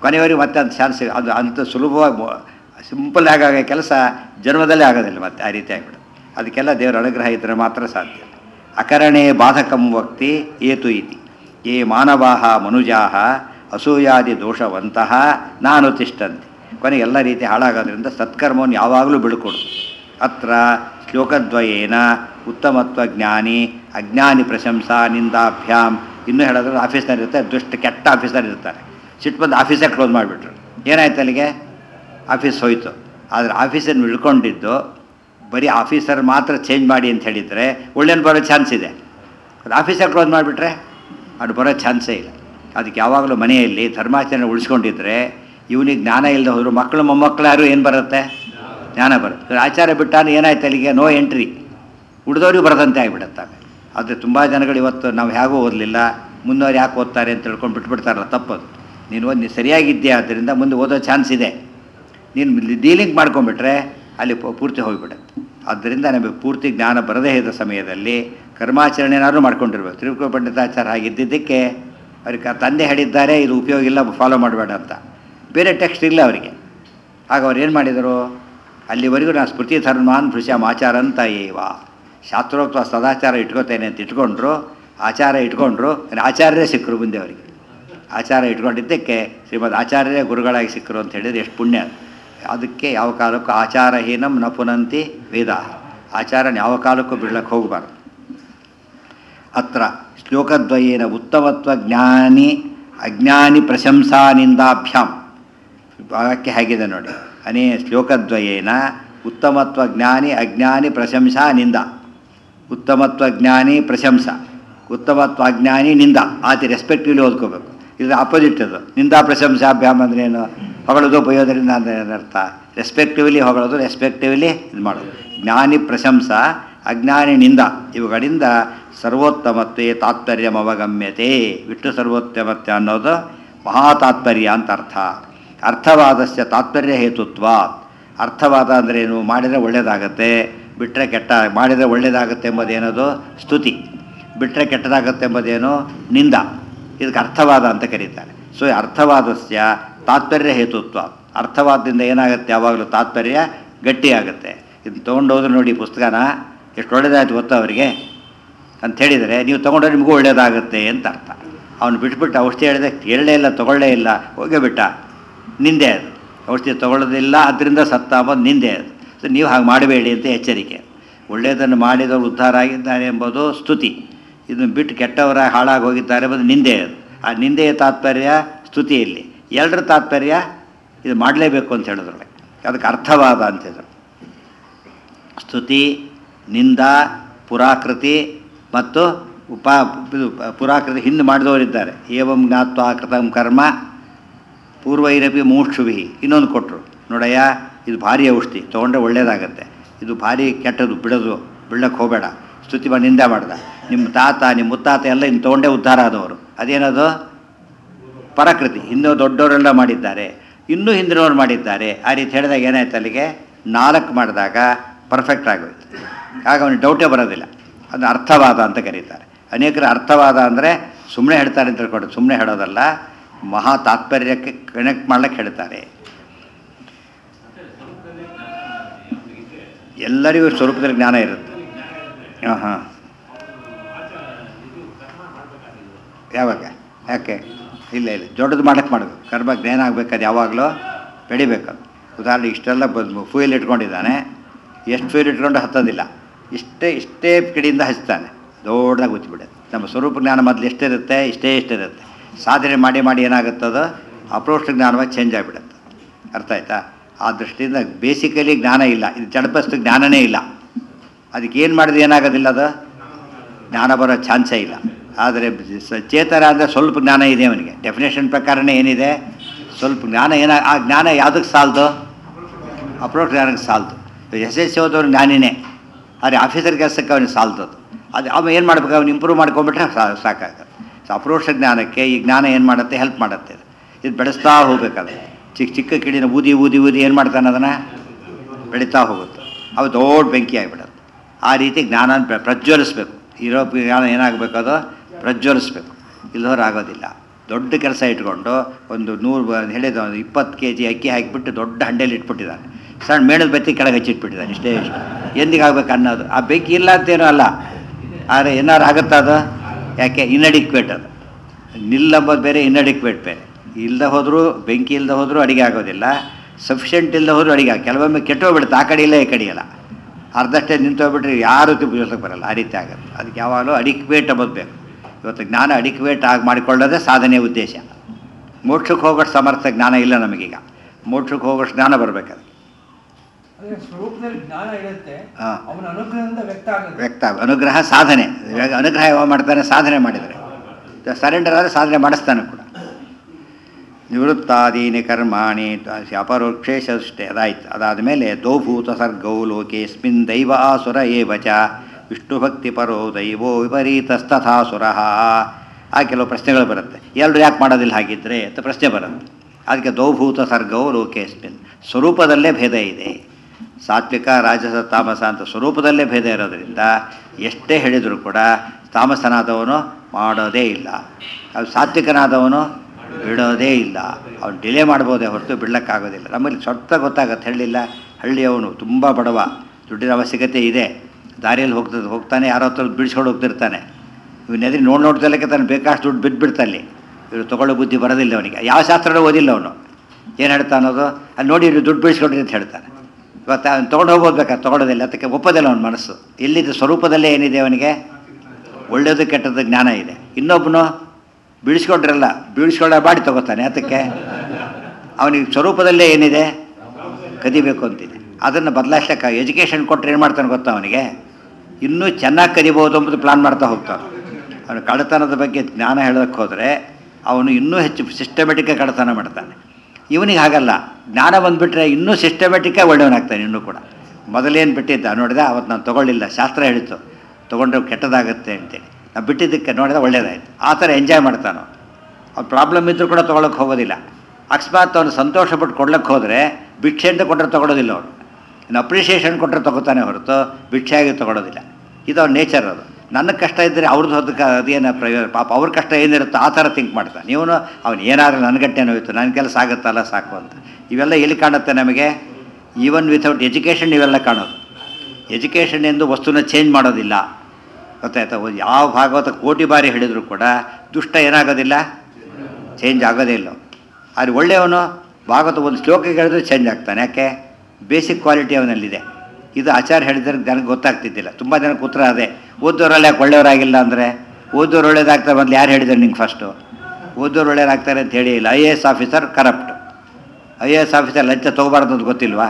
ಕೊನೆಯವರೆಗೆ ಮತ್ತೆ ಅದು ಚಾನ್ಸ್ ಅದು ಅಂಥ ಸುಲಭವಾಗಿ ಸಿಂಪಲ್ ಆಗಾಗ ಕೆಲಸ ಜನ್ಮದಲ್ಲೇ ಆಗೋದಿಲ್ಲ ಮತ್ತೆ ಆ ರೀತಿ ಆಗಿಬಿಡುತ್ತೆ ಅದಕ್ಕೆಲ್ಲ ದೇವರ ಅನುಗ್ರಹ ಇದ್ದರೆ ಮಾತ್ರ ಸಾಧ್ಯ ಅಕರಣೇ ಬಾಧಕಂ ವಕ್ತಿ ಏತು ಇತಿ ಯೇ ಮಾನವಾಹ ಮನುಜಾಹ ಅಸೂಯಾದಿ ದೋಷವಂತಹ ನಾನು ತಿಷ್ಟಂತೆ ಕೊನೆಗೆ ಎಲ್ಲ ರೀತಿ ಹಾಳಾಗೋದ್ರಿಂದ ಸತ್ಕರ್ಮವನ್ನು ಯಾವಾಗಲೂ ಬಿಡ್ಕೊಡು ಅತ್ರ ಶ್ಲೋಕದ್ವಯೇನ ಉತ್ತಮತ್ವ ಜ್ಞಾನಿ ಅಜ್ಞಾನಿ ಪ್ರಶಂಸಾ ನಿಂದಾಭ್ಯಾಮ್ ಇನ್ನೂ ಹೇಳಿದ್ರೆ ಆಫೀಸ್ನರ್ ಇರ್ತಾರೆ ದುಷ್ಟ ಕೆಟ್ಟ ಆಫೀಸರ್ ಇರ್ತಾರೆ ಸಿಟ್ಟು ಬಂದು ಆಫೀಸೇ ಕ್ಲೋಸ್ ಮಾಡಿಬಿಟ್ರು ಏನಾಯ್ತು ಅಲ್ಲಿಗೆ ಆಫೀಸ್ ಹೋಯಿತು ಆದರೆ ಆಫೀಸನ್ನು ಇಳ್ಕೊಂಡಿದ್ದು ಬರೀ ಆಫೀಸರ್ ಮಾತ್ರ ಚೇಂಜ್ ಮಾಡಿ ಅಂತ ಹೇಳಿದರೆ ಒಳ್ಳೇನು ಬರೋ ಚಾನ್ಸ್ ಇದೆ ಅದು ಆಫೀಸರ್ ಕ್ಲೋಸ್ ಮಾಡಿಬಿಟ್ರೆ ಅದು ಬರೋ ಚಾನ್ಸೇ ಇಲ್ಲ ಅದಕ್ಕೆ ಯಾವಾಗಲೂ ಮನೆಯಲ್ಲಿ ಧರ್ಮಾಚರಣೆ ಉಳಿಸ್ಕೊಂಡಿದ್ರೆ ಇವನಿಗೆ ಜ್ಞಾನ ಇಲ್ಲದೆ ಹೋದ್ರು ಮಕ್ಕಳು ಮೊಮ್ಮಕ್ಕಳು ಯಾರು ಏನು ಬರುತ್ತೆ ಜ್ಞಾನ ಬರುತ್ತೆ ಆಚಾರ ಬಿಟ್ಟಾಗ ಏನಾಯ್ತು ಅಲ್ಲಿಗೆ ನೋ ಎಂಟ್ರಿ ಉಳಿದವ್ರಿಗೆ ಬರದಂತೆ ಆಗಿಬಿಡುತ್ತೆ ಆದರೆ ತುಂಬ ಜನಗಳು ಇವತ್ತು ನಾವು ಹೇಗೂ ಓದಲಿಲ್ಲ ಮುಂದವ್ರು ಯಾಕೆ ಓದ್ತಾರೆ ಅಂತ ತಿಳ್ಕೊಂಡು ಬಿಟ್ಬಿಡ್ತಾರಲ್ಲ ತಪ್ಪದು ನೀನು ಓದಿ ಸರಿಯಾಗಿದ್ಯಾ ಆದ್ದರಿಂದ ಮುಂದೆ ಓದೋ ಚಾನ್ಸ್ ಇದೆ ನೀನು ಡೀಲಿಂಗ್ ಮಾಡ್ಕೊಂಬಿಟ್ರೆ ಅಲ್ಲಿ ಪೂ- ಪೂರ್ತಿ ಹೋಗಿಬಿಡುತ್ತೆ ಆದ್ದರಿಂದ ನಮಗೆ ಪೂರ್ತಿ ಜ್ಞಾನ ಬರದೇ ಇದ್ದ ಸಮಯದಲ್ಲಿ ಕರ್ಮಾಚರಣೆನಾದ್ರೂ ಮಾಡ್ಕೊಂಡಿರ್ಬೇಕು ತ್ರಿವಿಕ್ರಮ ಪಂಡಿತಾಚಾರ ಆಗಿದ್ದಿದ್ದಕ್ಕೆ ಅವ್ರಿಗೆ ಆ ತಂದೆ ಹೇಳಿದ್ದಾರೆ ಇದು ಉಪಯೋಗ ಇಲ್ಲ ಫಾಲೋ ಮಾಡಬೇಡ ಅಂತ ಬೇರೆ ಟೆಕ್ಸ್ಟ್ ಇಲ್ಲ ಅವರಿಗೆ ಆಗ ಅವ್ರು ಏನು ಮಾಡಿದರು ಅಲ್ಲಿವರೆಗೂ ನಾನು ಸ್ಮೃತಿ ಧರ್ಮಾನ್ ಭೃಶ್ಯಾಮ್ ಆಚಾರ ಅಂತ ಏವ ಶಾಸ್ತ್ರೋಕ್ತ ಸದಾಚಾರ ಇಟ್ಕೋತೇನೆ ಅಂತ ಇಟ್ಕೊಂಡ್ರು ಆಚಾರ ಇಟ್ಕೊಂಡ್ರು ಆಚಾರ್ಯರೇ ಸಿಕ್ಕರು ಮುಂದೆ ಅವರಿಗೆ ಆಚಾರ ಇಟ್ಕೊಂಡಿದ್ದಕ್ಕೆ ಶ್ರೀಮದ್ ಆಚಾರ್ಯರೇ ಗುರುಗಳಾಗಿ ಸಿಕ್ಕರು ಅಂತ ಹೇಳಿದ್ರೆ ಎಷ್ಟು ಪುಣ್ಯ ಅದು. ಅದಕ್ಕೆ ಯಾವ ಕಾಲಕ್ಕೂ ಆಚಾರಹೀನಂ ನ ಪುನಂತಿ ವೇದ ಆಚಾರನ ಯಾವ ಕಾಲಕ್ಕೂ ಬಿಡ್ಲಕ್ಕೆ ಹೋಗಬಾರ್ದು ಅತ್ರ ಶ್ಲೋಕದ್ವಯೇನ ಉತ್ತಮತ್ವ ಜ್ಞಾನಿ ಅಜ್ಞಾನಿ ಪ್ರಶಂಸಾನಿಂದಾಭ್ಯಾಂ ವಾಕ್ಯ ಹೇಗಿದೆ ನೋಡಿ ಅನೇ ಶ್ಲೋಕದ್ವಯೇನ ಉತ್ತಮತ್ವ ಜ್ಞಾನಿ ಅಜ್ಞಾನಿ ಪ್ರಶಂಸಾ ನಿಂದ ಉತ್ತಮತ್ವ ಜ್ಞಾನಿ ಪ್ರಶಂಸ ಉತ್ತಮತ್ವ ಅಜ್ಞಾನಿ ನಿಂದ ಆತಿ ರೆಸ್ಪೆಕ್ಟಿವ್ಲಿ ಓದ್ಕೋಬೇಕು ಇದು ಅಪೋಸಿಟ್ ಅದು ನಿಂದಾ ಪ್ರಶಂಸಾಭ್ಯಾಮ್ ಅಂದ್ರೆ ಏನು ಹೊಗಳೋದು ಬೈಯೋದ್ರಿಂದ ಅಂದ್ರೆ ಏನರ್ಥ ರೆಸ್ಪೆಕ್ಟಿವ್ಲಿ ಹೊಗಳೋದು ರೆಸ್ಪೆಕ್ಟಿವ್ಲಿ ಇದು ಮಾಡೋದು ಜ್ಞಾನಿ ಪ್ರಶಂಸ ಅಜ್ಞಾನಿ ನಿಂದ ಇವುಗಳಿಂದ ಸರ್ವೋತ್ತಮತ್ವೇ ತಾತ್ಪರ್ಯಂ ಅವಗಮ್ಯತೆ ವಿಷ್ಣು ಸರ್ವೋತ್ತಮತ್ವ ಅನ್ನೋದು ಮಹಾ ತಾತ್ಪರ್ಯ ಅಂತ ಅರ್ಥ ಅರ್ಥವಾದಸ್ಯ ತಾತ್ಪರ್ಯ ಹೇತುತ್ವ ಅರ್ಥವಾದ ಅಂದರೆ ಏನು ಮಾಡಿದರೆ ಒಳ್ಳೆಯದಾಗತ್ತೆ ಬಿಟ್ಟರೆ ಕೆಟ್ಟ ಮಾಡಿದರೆ ಒಳ್ಳೆಯದಾಗತ್ತೆ ಎಂಬುದೇನದು ಸ್ತುತಿ ಬಿಟ್ಟರೆ ಕೆಟ್ಟದಾಗತ್ತೆ ಎಂಬುದೇನು ನಿಂದ ಇದಕ್ಕೆ ಅರ್ಥವಾದ ಅಂತ ಕರೀತಾರೆ ಸೊ ಈ ಅರ್ಥವಾದಸ್ಯ ತಾತ್ಪರ್ಯ ಹೇತುತ್ವ ಅರ್ಥವಾದದಿಂದ ಏನಾಗುತ್ತೆ ಯಾವಾಗಲೂ ತಾತ್ಪರ್ಯ ಗಟ್ಟಿಯಾಗುತ್ತೆ ಇದು ತೊಗೊಂಡೋದ್ರೆ ನೋಡಿ ಈ ಪುಸ್ತಕನ ಎಷ್ಟು ಒಳ್ಳೆಯದಾಯ್ತು ಗೊತ್ತಾ ಅವರಿಗೆ ಅಂತ ಹೇಳಿದರೆ ನೀವು ತೊಗೊಂಡ್ರೆ ನಿಮಗೂ ಒಳ್ಳೆಯದಾಗುತ್ತೆ ಅಂತ ಅರ್ಥ ಅವನು ಬಿಟ್ಬಿಟ್ಟು ಔಷಧಿ ಹೇಳಿದೆ ಕೇಳಲೇ ಇಲ್ಲ ತೊಗೊಳ್ಳೇ ಇಲ್ಲ ಹೋಗೇ ಬಿಟ್ಟ ನಿಂದೆ ಅದು ಔಷಧಿ ತೊಗೊಳ್ಳೋದಿಲ್ಲ ಅದರಿಂದ ಸತ್ತ ಅಂಬೋದು ನಿಂದೆ ಅದು ಸೊ ನೀವು ಹಾಗೆ ಮಾಡಬೇಡಿ ಅಂತ ಎಚ್ಚರಿಕೆ ಒಳ್ಳೆಯದನ್ನು ಮಾಡಿದವರು ಉದ್ಧಾರ ಆಗಿದ್ದಾರೆ ಎಂಬುದು ಸ್ತುತಿ ಇದನ್ನು ಬಿಟ್ಟು ಕೆಟ್ಟವರ ಹಾಳಾಗಿ ಹೋಗಿದ್ದಾರೆ ಎಂಬುದು ನಿಂದೆ ಅದು ಆ ನಿಂದೆಯ ತಾತ್ಪರ್ಯ ಸ್ತುತಿಯಲ್ಲಿ ಎರಡರ ತಾತ್ಪರ್ಯ ಇದು ಮಾಡಲೇಬೇಕು ಅಂತ ಹೇಳಿದ್ರೊಳಗೆ ಅದಕ್ಕೆ ಅರ್ಥವಾದ ಅಂತ ಹೇಳಿದ್ರು ಸ್ತುತಿ ನಿಂದ ಪುರಾಕೃತಿ ಮತ್ತು ಉಪ ಇದು ಪುರಾಕೃತಿ ಹಿಂದೆ ಮಾಡಿದವರಿದ್ದಾರೆ ಏವಂ ಜ್ಞಾತ್ವಾ ಕೃತಂ ಕರ್ಮ ಪೂರ್ವೈರಪಿ ಮೂಕ್ಷುಭಿ ಇನ್ನೊಂದು ಕೊಟ್ಟರು ನೋಡಯ್ಯ ಇದು ಭಾರಿ ಔಷಧಿ ತೊಗೊಂಡ್ರೆ ಒಳ್ಳೇದಾಗತ್ತೆ ಇದು ಭಾರಿ ಕೆಟ್ಟದು ಬಿಡೋದು ಬಿಡಕ್ಕೆ ಹೋಗಬೇಡ ಸ್ತುತಿ ಮಾಡಿ ನಿಂದ ಮಾಡ್ದ ನಿಮ್ಮ ತಾತ ನಿಮ್ಮ ಮುತ್ತಾತ ಎಲ್ಲ ಇನ್ನು ತೊಗೊಂಡೇ ಉದ್ಧಾರ ಆದವರು ಅದೇನದು ಪರಾಕೃತಿ ಹಿಂದೆ ದೊಡ್ಡವರೆಲ್ಲ ಮಾಡಿದ್ದಾರೆ ಇನ್ನೂ ಹಿಂದಿನವ್ರು ಮಾಡಿದ್ದಾರೆ ಆ ರೀತಿ ಹೇಳಿದಾಗ ಏನಾಯ್ತು ಅಲ್ಲಿಗೆ ನಾಲ್ಕು ಮಾಡಿದಾಗ ಪರ್ಫೆಕ್ಟ್ ಆಗೋಯ್ತು ಆಗ ಅವನಿಗೆ ಡೌಟೇ ಬರೋದಿಲ್ಲ ಅದನ್ನು ಅರ್ಥವಾದ ಅಂತ ಕರೀತಾರೆ ಅನೇಕರು ಅರ್ಥವಾದ ಅಂದರೆ ಸುಮ್ಮನೆ ಹೇಳ್ತಾರೆ ಅಂತ ತಿಳ್ಕೊಂಡು ಸುಮ್ಮನೆ ಹೇಳೋದಲ್ಲ ಮಹಾ ತಾತ್ಪರ್ಯಕ್ಕೆ ಕನೆಕ್ಟ್ ಮಾಡ್ಲಿಕ್ಕೆ ಹೇಳ್ತಾರೆ ಎಲ್ಲರಿಗೂ ಸ್ವರೂಪದಲ್ಲಿ ಜ್ಞಾನ ಇರುತ್ತೆ ಹಾಂ ಹಾಂ ಯಾವಾಗ ಯಾಕೆ ಇಲ್ಲ ಇಲ್ಲ ದೊಡ್ಡದು ಮಾಡಕ್ಕೆ ಮಾಡಬೇಕು ಕರ್ಮ ಜ್ಞಾನ ಆಗಬೇಕಾದ್ರೆ ಯಾವಾಗಲೂ ಬೆಳಿಬೇಕದು ಉದಾಹರಣೆ ಇಷ್ಟೆಲ್ಲ ಬಂದು ಫ್ಯೂಯಲ್ ಇಟ್ಕೊಂಡಿದ್ದಾನೆ ಎಷ್ಟು ಫ್ಯೂಯಲ್ ಇಟ್ಕೊಂಡು ಹತ್ತೋದಿಲ್ಲ ಇಷ್ಟೇ ಇಷ್ಟೇ ಕಡೆಯಿಂದ ಹಚ್ತಾನೆ ದೊಡ್ಡದಾಗಿ ಗೊತ್ತಿಬಿಡುತ್ತೆ ನಮ್ಮ ಸ್ವರೂಪ ಜ್ಞಾನ ಮೊದಲು ಎಷ್ಟಿರುತ್ತೆ ಇಷ್ಟೇ ಇಷ್ಟಿರುತ್ತೆ ಸಾಧನೆ ಮಾಡಿ ಮಾಡಿ ಏನಾಗುತ್ತದೋ ಅಪ್ರೋಷ್ಟ ಜ್ಞಾನವಾಗಿ ಚೇಂಜ್ ಆಗಿಬಿಡುತ್ತೆ ಅರ್ಥ ಆಯ್ತಾ ಆ ದೃಷ್ಟಿಯಿಂದ ಬೇಸಿಕಲಿ ಜ್ಞಾನ ಇಲ್ಲ ಇದು ಜಡಪಸ್ತು ಜ್ಞಾನನೇ ಇಲ್ಲ ಅದಕ್ಕೆ ಏನು ಮಾಡಿದ್ರೆ ಏನಾಗೋದಿಲ್ಲ ಅದು ಜ್ಞಾನ ಬರೋ ಚಾನ್ಸೇ ಇಲ್ಲ ಆದರೆ ಸ- ಚೇತರ ಅಂದರೆ ಸ್ವಲ್ಪ ಜ್ಞಾನ ಇದೆ ಅವನಿಗೆ ಡೆಫಿನೇಷನ್ ಪ್ರಕಾರನೇ ಏನಿದೆ ಸ್ವಲ್ಪ ಜ್ಞಾನ ಏನ ಆ ಜ್ಞಾನ ಯಾವುದಕ್ಕೆ ಸಾಲದು ಅಪ್ರೋಚ್ ಜ್ಞಾನಕ್ಕೆ ಸಾಲದು ಎಸ್ ಎಸ್ ಸಿ ಹೋದವ್ರು ಜ್ಞಾನಿನೇ ಆದರೆ ಆಫೀಸರ್ ಕೆಲಸಕ್ಕೆ ಅವನಿಗೆ ಸಾಲ್ತದು ಅದು ಅವ ಏನು ಮಾಡ್ಬೇಕು ಅವ್ನು ಇಂಪ್ರೂವ್ ಮಾಡ್ಕೊಂಬಿಟ್ರೆ ಸಾ ಸಾಕಾಗುತ್ತೆ ಸೊ ಅಪ್ರೋಕ್ಷ ಜ್ಞಾನಕ್ಕೆ ಈ ಜ್ಞಾನ ಏನು ಮಾಡುತ್ತೆ ಹೆಲ್ಪ್ ಮಾಡುತ್ತೆ ಇದು. ಇದು ಬೆಳೆಸ್ತಾ ಹೋಗ್ಬೇಕಾದ್ರೆ ಚಿಕ್ಕ ಚಿಕ್ಕ ಕಿಡಿನ ಊದಿ ಊದಿ ಊದಿ ಏನು ಮಾಡ್ತಾನೆ ಅದನ್ನು ಬೆಳೀತಾ ಹೋಗುತ್ತೆ ಅವು ದೊಡ್ಡ ಬೆಂಕಿ ಆಗಿಬಿಡುತ್ತೆ ಆ ರೀತಿ ಜ್ಞಾನ ಪ್ರಜ್ವಲಿಸ್ಬೇಕು ಇರೋ ಜ್ಞಾನ ಏನಾಗಬೇಕು ಅದು ಪ್ರಜ್ವಲಿಸ್ಬೇಕು ಇಲ್ಲದವ್ರು ಆಗೋದಿಲ್ಲ ದೊಡ್ಡ ಕೆಲಸ ಇಟ್ಕೊಂಡು ಒಂದು ನೂರು ಬ- ಹೇಳಿದ ಒಂದು ಇಪ್ಪತ್ತು ಕೆ ಜಿ ಅಕ್ಕಿ ಹಾಕಿಬಿಟ್ಟು ದೊಡ್ಡ ಹಂಡೆಯಲ್ಲಿ ಇಟ್ಬಿಟ್ಟಿದ್ದಾನೆ ಸಣ್ಣ ಮೇಣದ ಬತ್ತಿ ಕೆಳಗೆ ಹಚ್ಚಿಟ್ಬಿಟ್ಟಿದ್ದಾನೆ ಇಷ್ಟೇ ಇಷ್ಟು ಎಂದಿಗೆ ಆಗ್ಬೇಕು ಅನ್ನೋದು ಆ ಬೆಂಕಿ ಇಲ್ಲ ಅಂತೇನೂ ಅಲ್ಲ ಆದರೆ ಏನಾರು ಆಗುತ್ತಾ ಅದು ಯಾಕೆ ಇನ್ಅಡಿಕ್ವೇಟ್ ಅದು ನಿಲ್ಲಂಬೋದು ಬೇರೆ ಇನ್ಅಡಿಕ್ವೇಟ್ ಬೇರೆ ಇಲ್ಲದೆ ಹೋದರೂ ಬೆಂಕಿ ಇಲ್ಲದೆ ಹೋದರೂ ಅಡುಗೆ ಆಗೋದಿಲ್ಲ ಸಫಿಷಿಯೆಂಟ್ ಇಲ್ಲದೆ ಹೋದರೂ ಅಡುಗೆ ಆಗ- ಕೆಲವೊಮ್ಮೆ ಕೆಟ್ಟೋಗ್ಬಿಡುತ್ತೆ ಆ ಕಡೆ ಇಲ್ಲ ಈ ಕಡೆ ಇಲ್ಲ ಅರ್ಧಷ್ಟೇ ನಿಂತೋಗ್ಬಿಟ್ರೆ ಯಾರು ಉಪಯೋಗಕ್ಕೆ ಬರಲ್ಲ ಆ ರೀತಿ ಆಗುತ್ತೆ ಅದಕ್ಕೆ ಯಾವಾಗಲೂ ಅಡಿಕ್ವೇಟ್ ಅಂಬೋದು ಬೇಕು ಇವತ್ತು ಜ್ಞಾನ ಅಡಿಕ್ವೇಟ್ ಆಗಿ ಮಾಡಿಕೊಳ್ಳೋದೇ ಸಾಧನೆಯ ಉದ್ದೇಶ ಮೋಕ್ಷಕ್ಕೆ ಹೋಗೋಷ್ಟು ಸಮರ್ಥ ಜ್ಞಾನ ಇಲ್ಲ ನಮಗೀಗ ಮೋಕ್ಷಕ್ಕೆ ಹೋಗೋಷ್ಟು ಜ್ಞಾನ ಬರಬೇಕಾದ್ರೆ ಅದೇ ಸ್ವರೂಪದಲ್ಲಿ ಜ್ಞಾನ ಇರುತ್ತೆ ಹಾ. ಅವನ ಅನುಗ್ರಹದಿಂದ ವ್ಯಕ್ತ ಆಗುತ್ತೆ ವ್ಯಕ್ತ ಆಗ- ಅನುಗ್ರಹ ಸಾಧನೆ ಇವಾಗ ಅನುಗ್ರಹ ಯಾವಾಗ ಮಾಡ್ತಾನೆ ಸಾಧನೆ ಮಾಡಿದರೆ ಸರೆಂಡರ್ ಆದರೆ ಸಾಧನೆ ಮಾಡಿಸ್ತಾನೆ ಕೂಡ ನಿವೃತ್ತಾದೀನಿ ಕರ್ಮಾಣಿ ಅಪರೋಕ್ಷೇಷಷ್ಟೇ ಅದಾಯ್ತು ಅದಾದ ಮೇಲೆ ದೋಭೂತ ಸರ್ಗೌ ಲೋಕೇಸ್ಮಿನ್ ದೈವ ಆಸುರ ಏವ ಚ ವಿಷ್ಣು ಭಕ್ತಿ ಪರೋ ದೈವೋ ವಿಪರೀತಸ್ತಥಾಸುರ ಆ ಕೆಲವು ಪ್ರಶ್ನೆಗಳು ಬರುತ್ತೆ ಎಲ್ಲರೂ ಯಾಕೆ ಮಾಡೋದಿಲ್ಲ ಹಾಗಿದ್ರೆ ಅಂತ ಪ್ರಶ್ನೆ ಬರುತ್ತೆ ಅದಕ್ಕೆ ದೌಭೂತ ಸರ್ಗವು ಲೋಕೇಸ್ಮಿನ್ ಸ್ವರೂಪದಲ್ಲೇ ಭೇದ ಇದೆ ಸಾತ್ವಿಕ ರಾಜಸ ತಾಮಸ ಅಂತ ಸ್ವರೂಪದಲ್ಲೇ ಭೇದ ಇರೋದರಿಂದ ಎಷ್ಟೇ ಹೇಳಿದರೂ ಕೂಡ ತಾಮಸನಾದವನು ಮಾಡೋದೇ ಇಲ್ಲ ಅದು ಸಾತ್ವಿಕನಾದವನು ಬಿಡೋದೇ ಇಲ್ಲ ಅವ್ನು ಡಿಲೇ ಮಾಡ್ಬೋದೇ ಹೊರತು ಬಿಡ್ಲಿಕ್ಕಾಗೋದಿಲ್ಲ ನಮ್ಮಲ್ಲಿ ಸ್ವಲ್ಪ ಗೊತ್ತಾಗತ್ತೆ ಹಳ್ಳಿಲ್ಲ ಹಳ್ಳಿಯವನು ತುಂಬ ಬಡವ ದುಡ್ಡಿನ ಅವಶ್ಯಕತೆ ಇದೆ ದಾರಿಯಲ್ಲಿ ಹೋಗ್ತದೆ ಹೋಗ್ತಾನೆ ಯಾರೋ ಹತ್ರ ಬಿಡಿಸ್ಕೊಂಡು ಹೋಗ್ತಿರ್ತಾನೆ ಇವನ್ನ ಎದುರು ನೋಡಿ ನೋಡ್ದಲ್ಲಕ್ಕೆ ತಾನು ಬೇಕಾಷ್ಟು ದುಡ್ಡು ಬಿಟ್ಬಿಡ್ತಾನೆ ಇವರು ತೊಗೊಳ್ಳೋ ಬುದ್ಧಿ ಬರೋದಿಲ್ಲ ಅವನಿಗೆ ಯಾವ ಶಾಸ್ತ್ರನೂ ಓದಿಲ್ಲ ಅವನು ಏನು ಹೇಳ್ತಾ ಅನ್ನೋದು ಅಲ್ಲಿ ನೋಡಿ ಇವ್ರು ದುಡ್ಡು ಬಿಡಿಸ್ಕೊಡ್ರಿ ಅಂತ ಹೇಳ್ತಾನೆ ಇವತ್ತು ಅವ್ನು ತೊಗೊಂಡು ಹೋಗ್ಬೋದು ಬೇಕಾದ್ರೆ ತೊಗೊಳೋದಿಲ್ಲ ಅದಕ್ಕೆ ಒಪ್ಪೋದಿಲ್ಲ ಅವನ ಮನಸ್ಸು ಎಲ್ಲಿದೆ ಸ್ವರೂಪದಲ್ಲೇ ಏನಿದೆ ಅವನಿಗೆ ಒಳ್ಳೆಯದು ಕೆಟ್ಟದ್ದು ಜ್ಞಾನ ಇದೆ ಇನ್ನೊಬ್ಬನು ಬೀಳಿಸ್ಕೊಂಡ್ರಲ್ಲ ಬೀಳಿಸ್ಕೊಳ್ಳೋ ಬಾಡಿ ತಗೋತಾನೆ ಅದಕ್ಕೆ ಅವನಿಗೆ ಸ್ವರೂಪದಲ್ಲೇ ಏನಿದೆ ಕದಿಬೇಕು ಅಂತಿದೆ ಅದನ್ನು ಬದಲಾಯಿಸಕ್ಕೆ ಎಜುಕೇಷನ್ ಕೊಟ್ಟರೆ ಏನು ಮಾಡ್ತಾನೆ ಗೊತ್ತಾ ಅವನಿಗೆ ಇನ್ನೂ ಚೆನ್ನಾಗಿ ಕದಿಬೋದು ಅಂಬುದು ಪ್ಲಾನ್ ಮಾಡ್ತಾ ಹೋಗ್ತಾನೆ ಅವನು ಕಳ್ಳತನದ ಬಗ್ಗೆ ಜ್ಞಾನ ಹೇಳೋಕ್ಕೆ ಹೋದರೆ ಅವನು ಇನ್ನೂ ಹೆಚ್ಚು ಸಿಸ್ಟಮೆಟಿಕ್ಕಾಗಿ ಕಳ್ಳತನ ಮಾಡ್ತಾನೆ ಇವನಿಗೆ ಹಾಗಲ್ಲ ಜ್ಞಾನ ಬಂದುಬಿಟ್ರೆ ಇನ್ನೂ ಸಿಸ್ಟಮೆಟಿಕ್ಕಾಗಿ ಒಳ್ಳೆಯವನಾಗ್ತಾನೆ ಇನ್ನೂ ಕೂಡ ಮೊದಲೇನು ಬಿಟ್ಟಿದ್ದ ನೋಡಿದೆ ಅವತ್ತು ನಾನು ತೊಗೊಳ್ಳಿಲ್ಲ ಶಾಸ್ತ್ರ ಹೇಳಿತ್ತು ತೊಗೊಂಡ್ರೆ ಕೆಟ್ಟದಾಗುತ್ತೆ ಅಂತೇಳಿ ನಾವು ಬಿಟ್ಟಿದ್ದಕ್ಕೆ ನೋಡಿದ್ರೆ ಒಳ್ಳೇದಾಯ್ತು ಆ ಥರ ಎಂಜಾಯ್ ಮಾಡ್ತಾನೆ ಅವ್ನು ಪ್ರಾಬ್ಲಮ್ ಇದ್ದರೂ ಕೂಡ ತೊಗೊಳಕ್ಕೆ ಹೋಗೋದಿಲ್ಲ ಅಕಸ್ಮಾತ್ ಅವನು ಸಂತೋಷಪಟ್ಟು ಕೊಡ್ಲಿಕ್ಕೆ ಹೋದರೆ ಭಿಕ್ಷೆ ಅಂತ ಕೊಟ್ಟರೆ ತೊಗೊಳೋದಿಲ್ಲ ಅವನು ಇನ್ನು ಅಪ್ರಿಷಿಯೇಷನ್ ಕೊಟ್ಟರೆ ತೊಗೋತಾನೆ ಹೊರತು ಭಿಕ್ಷೆಯಾಗಿ ತೊಗೊಳೋದಿಲ್ಲ ಇದು ಅವ್ನ ನೇಚರ್ ಅದು ನನ್ನ ಕಷ್ಟ ಇದ್ದರೆ ಅವ್ರದ್ದು ಹೊದಕ್ಕೆ ಅದೇನು ಪ್ರಯೋಜನ ಪಾಪ ಅವ್ರ ಕಷ್ಟ ಏನಿರುತ್ತೋ ಆ ಥರ ಥಿಂಕ್ ಮಾಡ್ತಾನೆ ಇವನು ಅವ್ನು ಏನಾದರೂ ನನ್ನ ಗಟ್ಟೆ ನೋಯ್ತು ನನ್ನ ಕೆಲಸ ಆಗುತ್ತಲ್ಲ ಸಾಕು ಅಂತ ಇವೆಲ್ಲ ಎಲ್ಲಿ ಕಾಣುತ್ತೆ ನಮಗೆ ಈವನ್ ವಿತೌಟ್ ಎಜುಕೇಷನ್ ಇವೆಲ್ಲ ಕಾಣೋದು ಎಜುಕೇಷನ್ ಎಂದು ವಸ್ತುನ ಚೇಂಜ್ ಮಾಡೋದಿಲ್ಲ ಗೊತ್ತಾಯ್ತಾ ಒಂದು ಯಾವ ಭಾಗವತ ಕೋಟಿ ಬಾರಿ ಹೇಳಿದರೂ ಕೂಡ ದುಷ್ಟ ಏನಾಗೋದಿಲ್ಲ ಚೇಂಜ್ ಆಗೋದೇ ಇಲ್ಲ ಆದರೆ ಒಳ್ಳೆಯವನು ಭಾಗವತ ಒಂದು ಶ್ಲೋಕ ಹೇಳಿದ್ರೆ ಚೇಂಜ್ ಆಗ್ತಾನೆ ಯಾಕೆ ಬೇಸಿಕ್ ಕ್ವಾಲಿಟಿ ಅವನಲ್ಲಿದೆ ಇದು ಆಚಾರ ಹೇಳಿದ್ರೆ ಜನಕ್ಕೆ ಗೊತ್ತಾಗ್ತಿದ್ದಿಲ್ಲ ತುಂಬ ಜನಕ್ಕೆ ಉತ್ತರ ಅದೇ ಓದೋರಲ್ಲಿ ಯಾಕೆ ಒಳ್ಳೆಯವರಾಗಿಲ್ಲ ಅಂದರೆ ಓದೋರು ಒಳ್ಳೇದಾಗ್ತಾರೆ ಮೊದಲು ಯಾರು ಹೇಳಿದ್ದಾರೆ ನಿಂಗೆ ಫಸ್ಟು ಓದೋರು ಒಳ್ಳೇದಾಗ್ತಾರೆ ಅಂತ ಹೇಳಿ ಇಲ್ಲ I A S officer corrupt I A S officer ಲಂಚ ತೊಗೋಬಾರ್ದು ಅಂತ ಗೊತ್ತಿಲ್ವಾ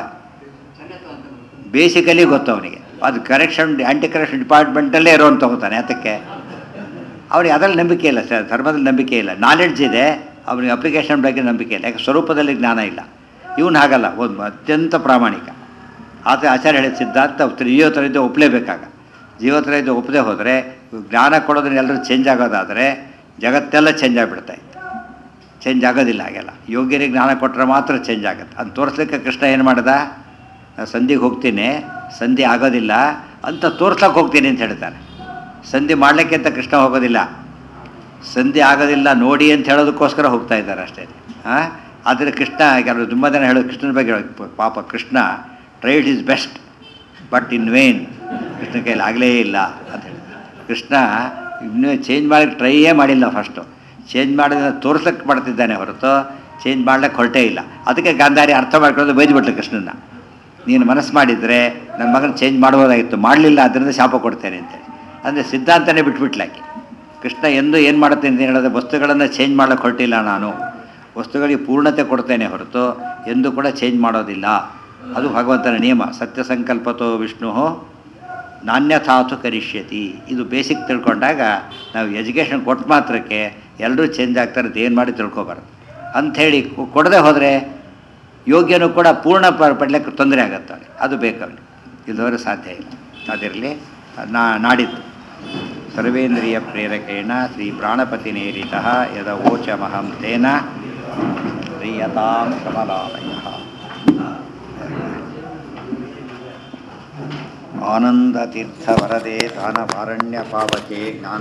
ಬೇಸಿಕಲಿ ಗೊತ್ತು ಅವನಿಗೆ ಅದು ಕರೆಕ್ಷನ್ ಆ್ಯಂಟಿ ಕರೆಕ್ಷನ್ ಡಿಪಾರ್ಟ್ಮೆಂಟಲ್ಲೇ ಇರೋನು ತೊಗೋತಾನೆ ಅದಕ್ಕೆ ಅವ್ನಿಗೆ ಅದರಲ್ಲಿ ನಂಬಿಕೆ ಇಲ್ಲ ಸರ್ ಧರ್ಮದಲ್ಲಿ ನಂಬಿಕೆ ಇಲ್ಲ ನಾಲೆಡ್ಜ್ ಇದೆ ಅವನಿಗೆ ಅಪ್ಲಿಕೇಶನ್ ಬಗ್ಗೆ ನಂಬಿಕೆ ಇಲ್ಲ ಯಾಕೆ ಸ್ವರೂಪದಲ್ಲಿ ಜ್ಞಾನ ಇಲ್ಲ ಇವನು ಹಾಗಲ್ಲ ಒಂದು ಅತ್ಯಂತ ಪ್ರಾಮಾಣಿಕ ಆತ ಆಚಾರ್ಯ ಹೇಳಿದ ಸಿದ್ಧಾಂತ ಜೀವತರ ಇದ್ದ ಒಪ್ಪಲೇಬೇಕಾಗ ಜೀವತರ ಇದ್ದ ಒಪ್ಪದೆ ಹೋದರೆ ಜ್ಞಾನ ಕೊಡೋದನ್ನ ಎಲ್ಲರೂ ಚೇಂಜ್ ಆಗೋದಾದರೆ ಜಗತ್ತೆಲ್ಲ ಚೇಂಜ್ ಆಗಿಬಿಡ್ತಾ ಇತ್ತು ಚೇಂಜ್ ಆಗೋದಿಲ್ಲ ಹಾಗೆಲ್ಲ ಯೋಗ್ಯರಿಗೆ ಜ್ಞಾನ ಕೊಟ್ಟರೆ ಮಾತ್ರ ಚೇಂಜ್ ಆಗುತ್ತೆ ಅದು ತೋರಿಸ್ಲಿಕ್ಕೆ ಕೃಷ್ಣ ಏನು ಮಾಡ್ದ ನಾನು ಸಂಧಿಗೆ ಹೋಗ್ತೀನಿ ಸಂಧಿ ಆಗೋದಿಲ್ಲ ಅಂತ ತೋರ್ಸ್ಲಕ್ಕೆ ಹೋಗ್ತೀನಿ ಅಂತ ಹೇಳ್ತಾನೆ ಸಂಧಿ ಮಾಡಲಿಕ್ಕೆ ಅಂತ ಕೃಷ್ಣ ಹೋಗೋದಿಲ್ಲ ಸಂಧಿ ಆಗೋದಿಲ್ಲ ನೋಡಿ ಅಂತ ಹೇಳೋದಕ್ಕೋಸ್ಕರ ಹೋಗ್ತಾ ಇದ್ದಾರೆ ಅಷ್ಟೇ ಹಾಂ ಆದರೆ ಕೃಷ್ಣ ಕೆಲವರು ತುಂಬ ಜನ ಹೇಳೋದು ಕೃಷ್ಣನ ಬಗ್ಗೆ ಹೇಳೋದು, ಪಾಪ Krishna tried his best but in vain Krishna ಕೈಲಿ ಆಗಲೇ ಇಲ್ಲ ಅಂತ ಹೇಳ್ತಾರೆ ಕೃಷ್ಣ ಇನ್ನೂ ಚೇಂಜ್ ಮಾಡಲಿಕ್ಕೆ ಟ್ರೈಯೇ ಮಾಡಿಲ್ಲ ಫಸ್ಟು ಚೇಂಜ್ ಮಾಡಿದ ತೋರ್ಸಕ್ಕೆ ಮಾಡ್ತಿದ್ದಾನೆ ಹೊರತು ಚೇಂಜ್ ಮಾಡ್ಲಿಕ್ಕೆ ಹೊರಟೇ ಇಲ್ಲ ಅದಕ್ಕೆ ಗಾಂಧಾರಿ ಅರ್ಥ ಮಾಡ್ಕೊಳ್ಳೋದು ಬೈದ್ಬಿಟ್ಲು ಕೃಷ್ಣನ ನೀನು ಮನಸ್ಸು ಮಾಡಿದರೆ ನನ್ನ ಮಗನ ಚೇಂಜ್ ಮಾಡ್ಬೋದಾಗಿತ್ತು ಮಾಡಲಿಲ್ಲ ಅದರಿಂದ ಶಾಪ ಕೊಡ್ತೇನೆ ಅಂತೇಳಿ ಅಂದರೆ ಸಿದ್ಧಾಂತನೇ ಬಿಟ್ಬಿಟ್ಲಾಕಿ ಕೃಷ್ಣ ಎಂದು ಏನು ಮಾಡುತ್ತೆ ಅಂತ ಹೇಳಿದ್ರೆ ವಸ್ತುಗಳನ್ನು ಚೇಂಜ್ ಮಾಡೋಕ್ಕೆ ಹೊರಟಿಲ್ಲ ನಾನು ವಸ್ತುಗಳಿಗೆ ಪೂರ್ಣತೆ ಕೊಡ್ತೇನೆ ಹೊರತು ಎಂದು ಕೂಡ ಚೇಂಜ್ ಮಾಡೋದಿಲ್ಲ ಅದು ಭಗವಂತನ ನಿಯಮ ಸತ್ಯ ಸಂಕಲ್ಪತೋ ವಿಷ್ಣು ನಾಣ್ಯಥಾತು ಕರಿಷ್ಯತಿ ಇದು ಬೇಸಿಕ್ ತಿಳ್ಕೊಂಡಾಗ ನಾವು ಎಜುಕೇಷನ್ ಕೊಟ್ಟ ಮಾತ್ರಕ್ಕೆ ಎಲ್ಲರೂ ಚೇಂಜ್ ಆಗ್ತಾರೆ ಅಂತ ಏನು ಮಾಡಿ ತಿಳ್ಕೊಬಾರ್ದು ಅಂಥೇಳಿ ಕೊ- ಕೊಡದೆ ಹೋದರೆ ಯೋಗ್ಯನೂ ಕೂಡ ಪೂರ್ಣ ಪ- ಪಡ್ಲಿಕ್ಕೆ ತೊಂದರೆ ಆಗುತ್ತೆ ಅವ್ನಿಗೆ ಅದು ಬೇಕು ಅವನಿಗೆ ಇಲ್ಲದವರೆ ಸಾಧ್ಯ ಇಲ್ಲ ಅದಿರಲಿ ನಾ ನಾಡಿದ್ದು ಸರ್ವೇಂದ್ರಿಯ ಪ್ರೇರಕೇಣ ಶ್ರೀ ಪ್ರಾಣಪತಿ ನೇರಿತ ಯದ ಓಚಮಹಂ ತೇನ ಪ್ರಿಯತಾಂ ಕಮಲಾಲಯ ಆನಂದತೀರ್ಥವರದೆ ದಾನವಾರಣ್ಯ ಪಾವಕೆ ಜ್ಞಾನ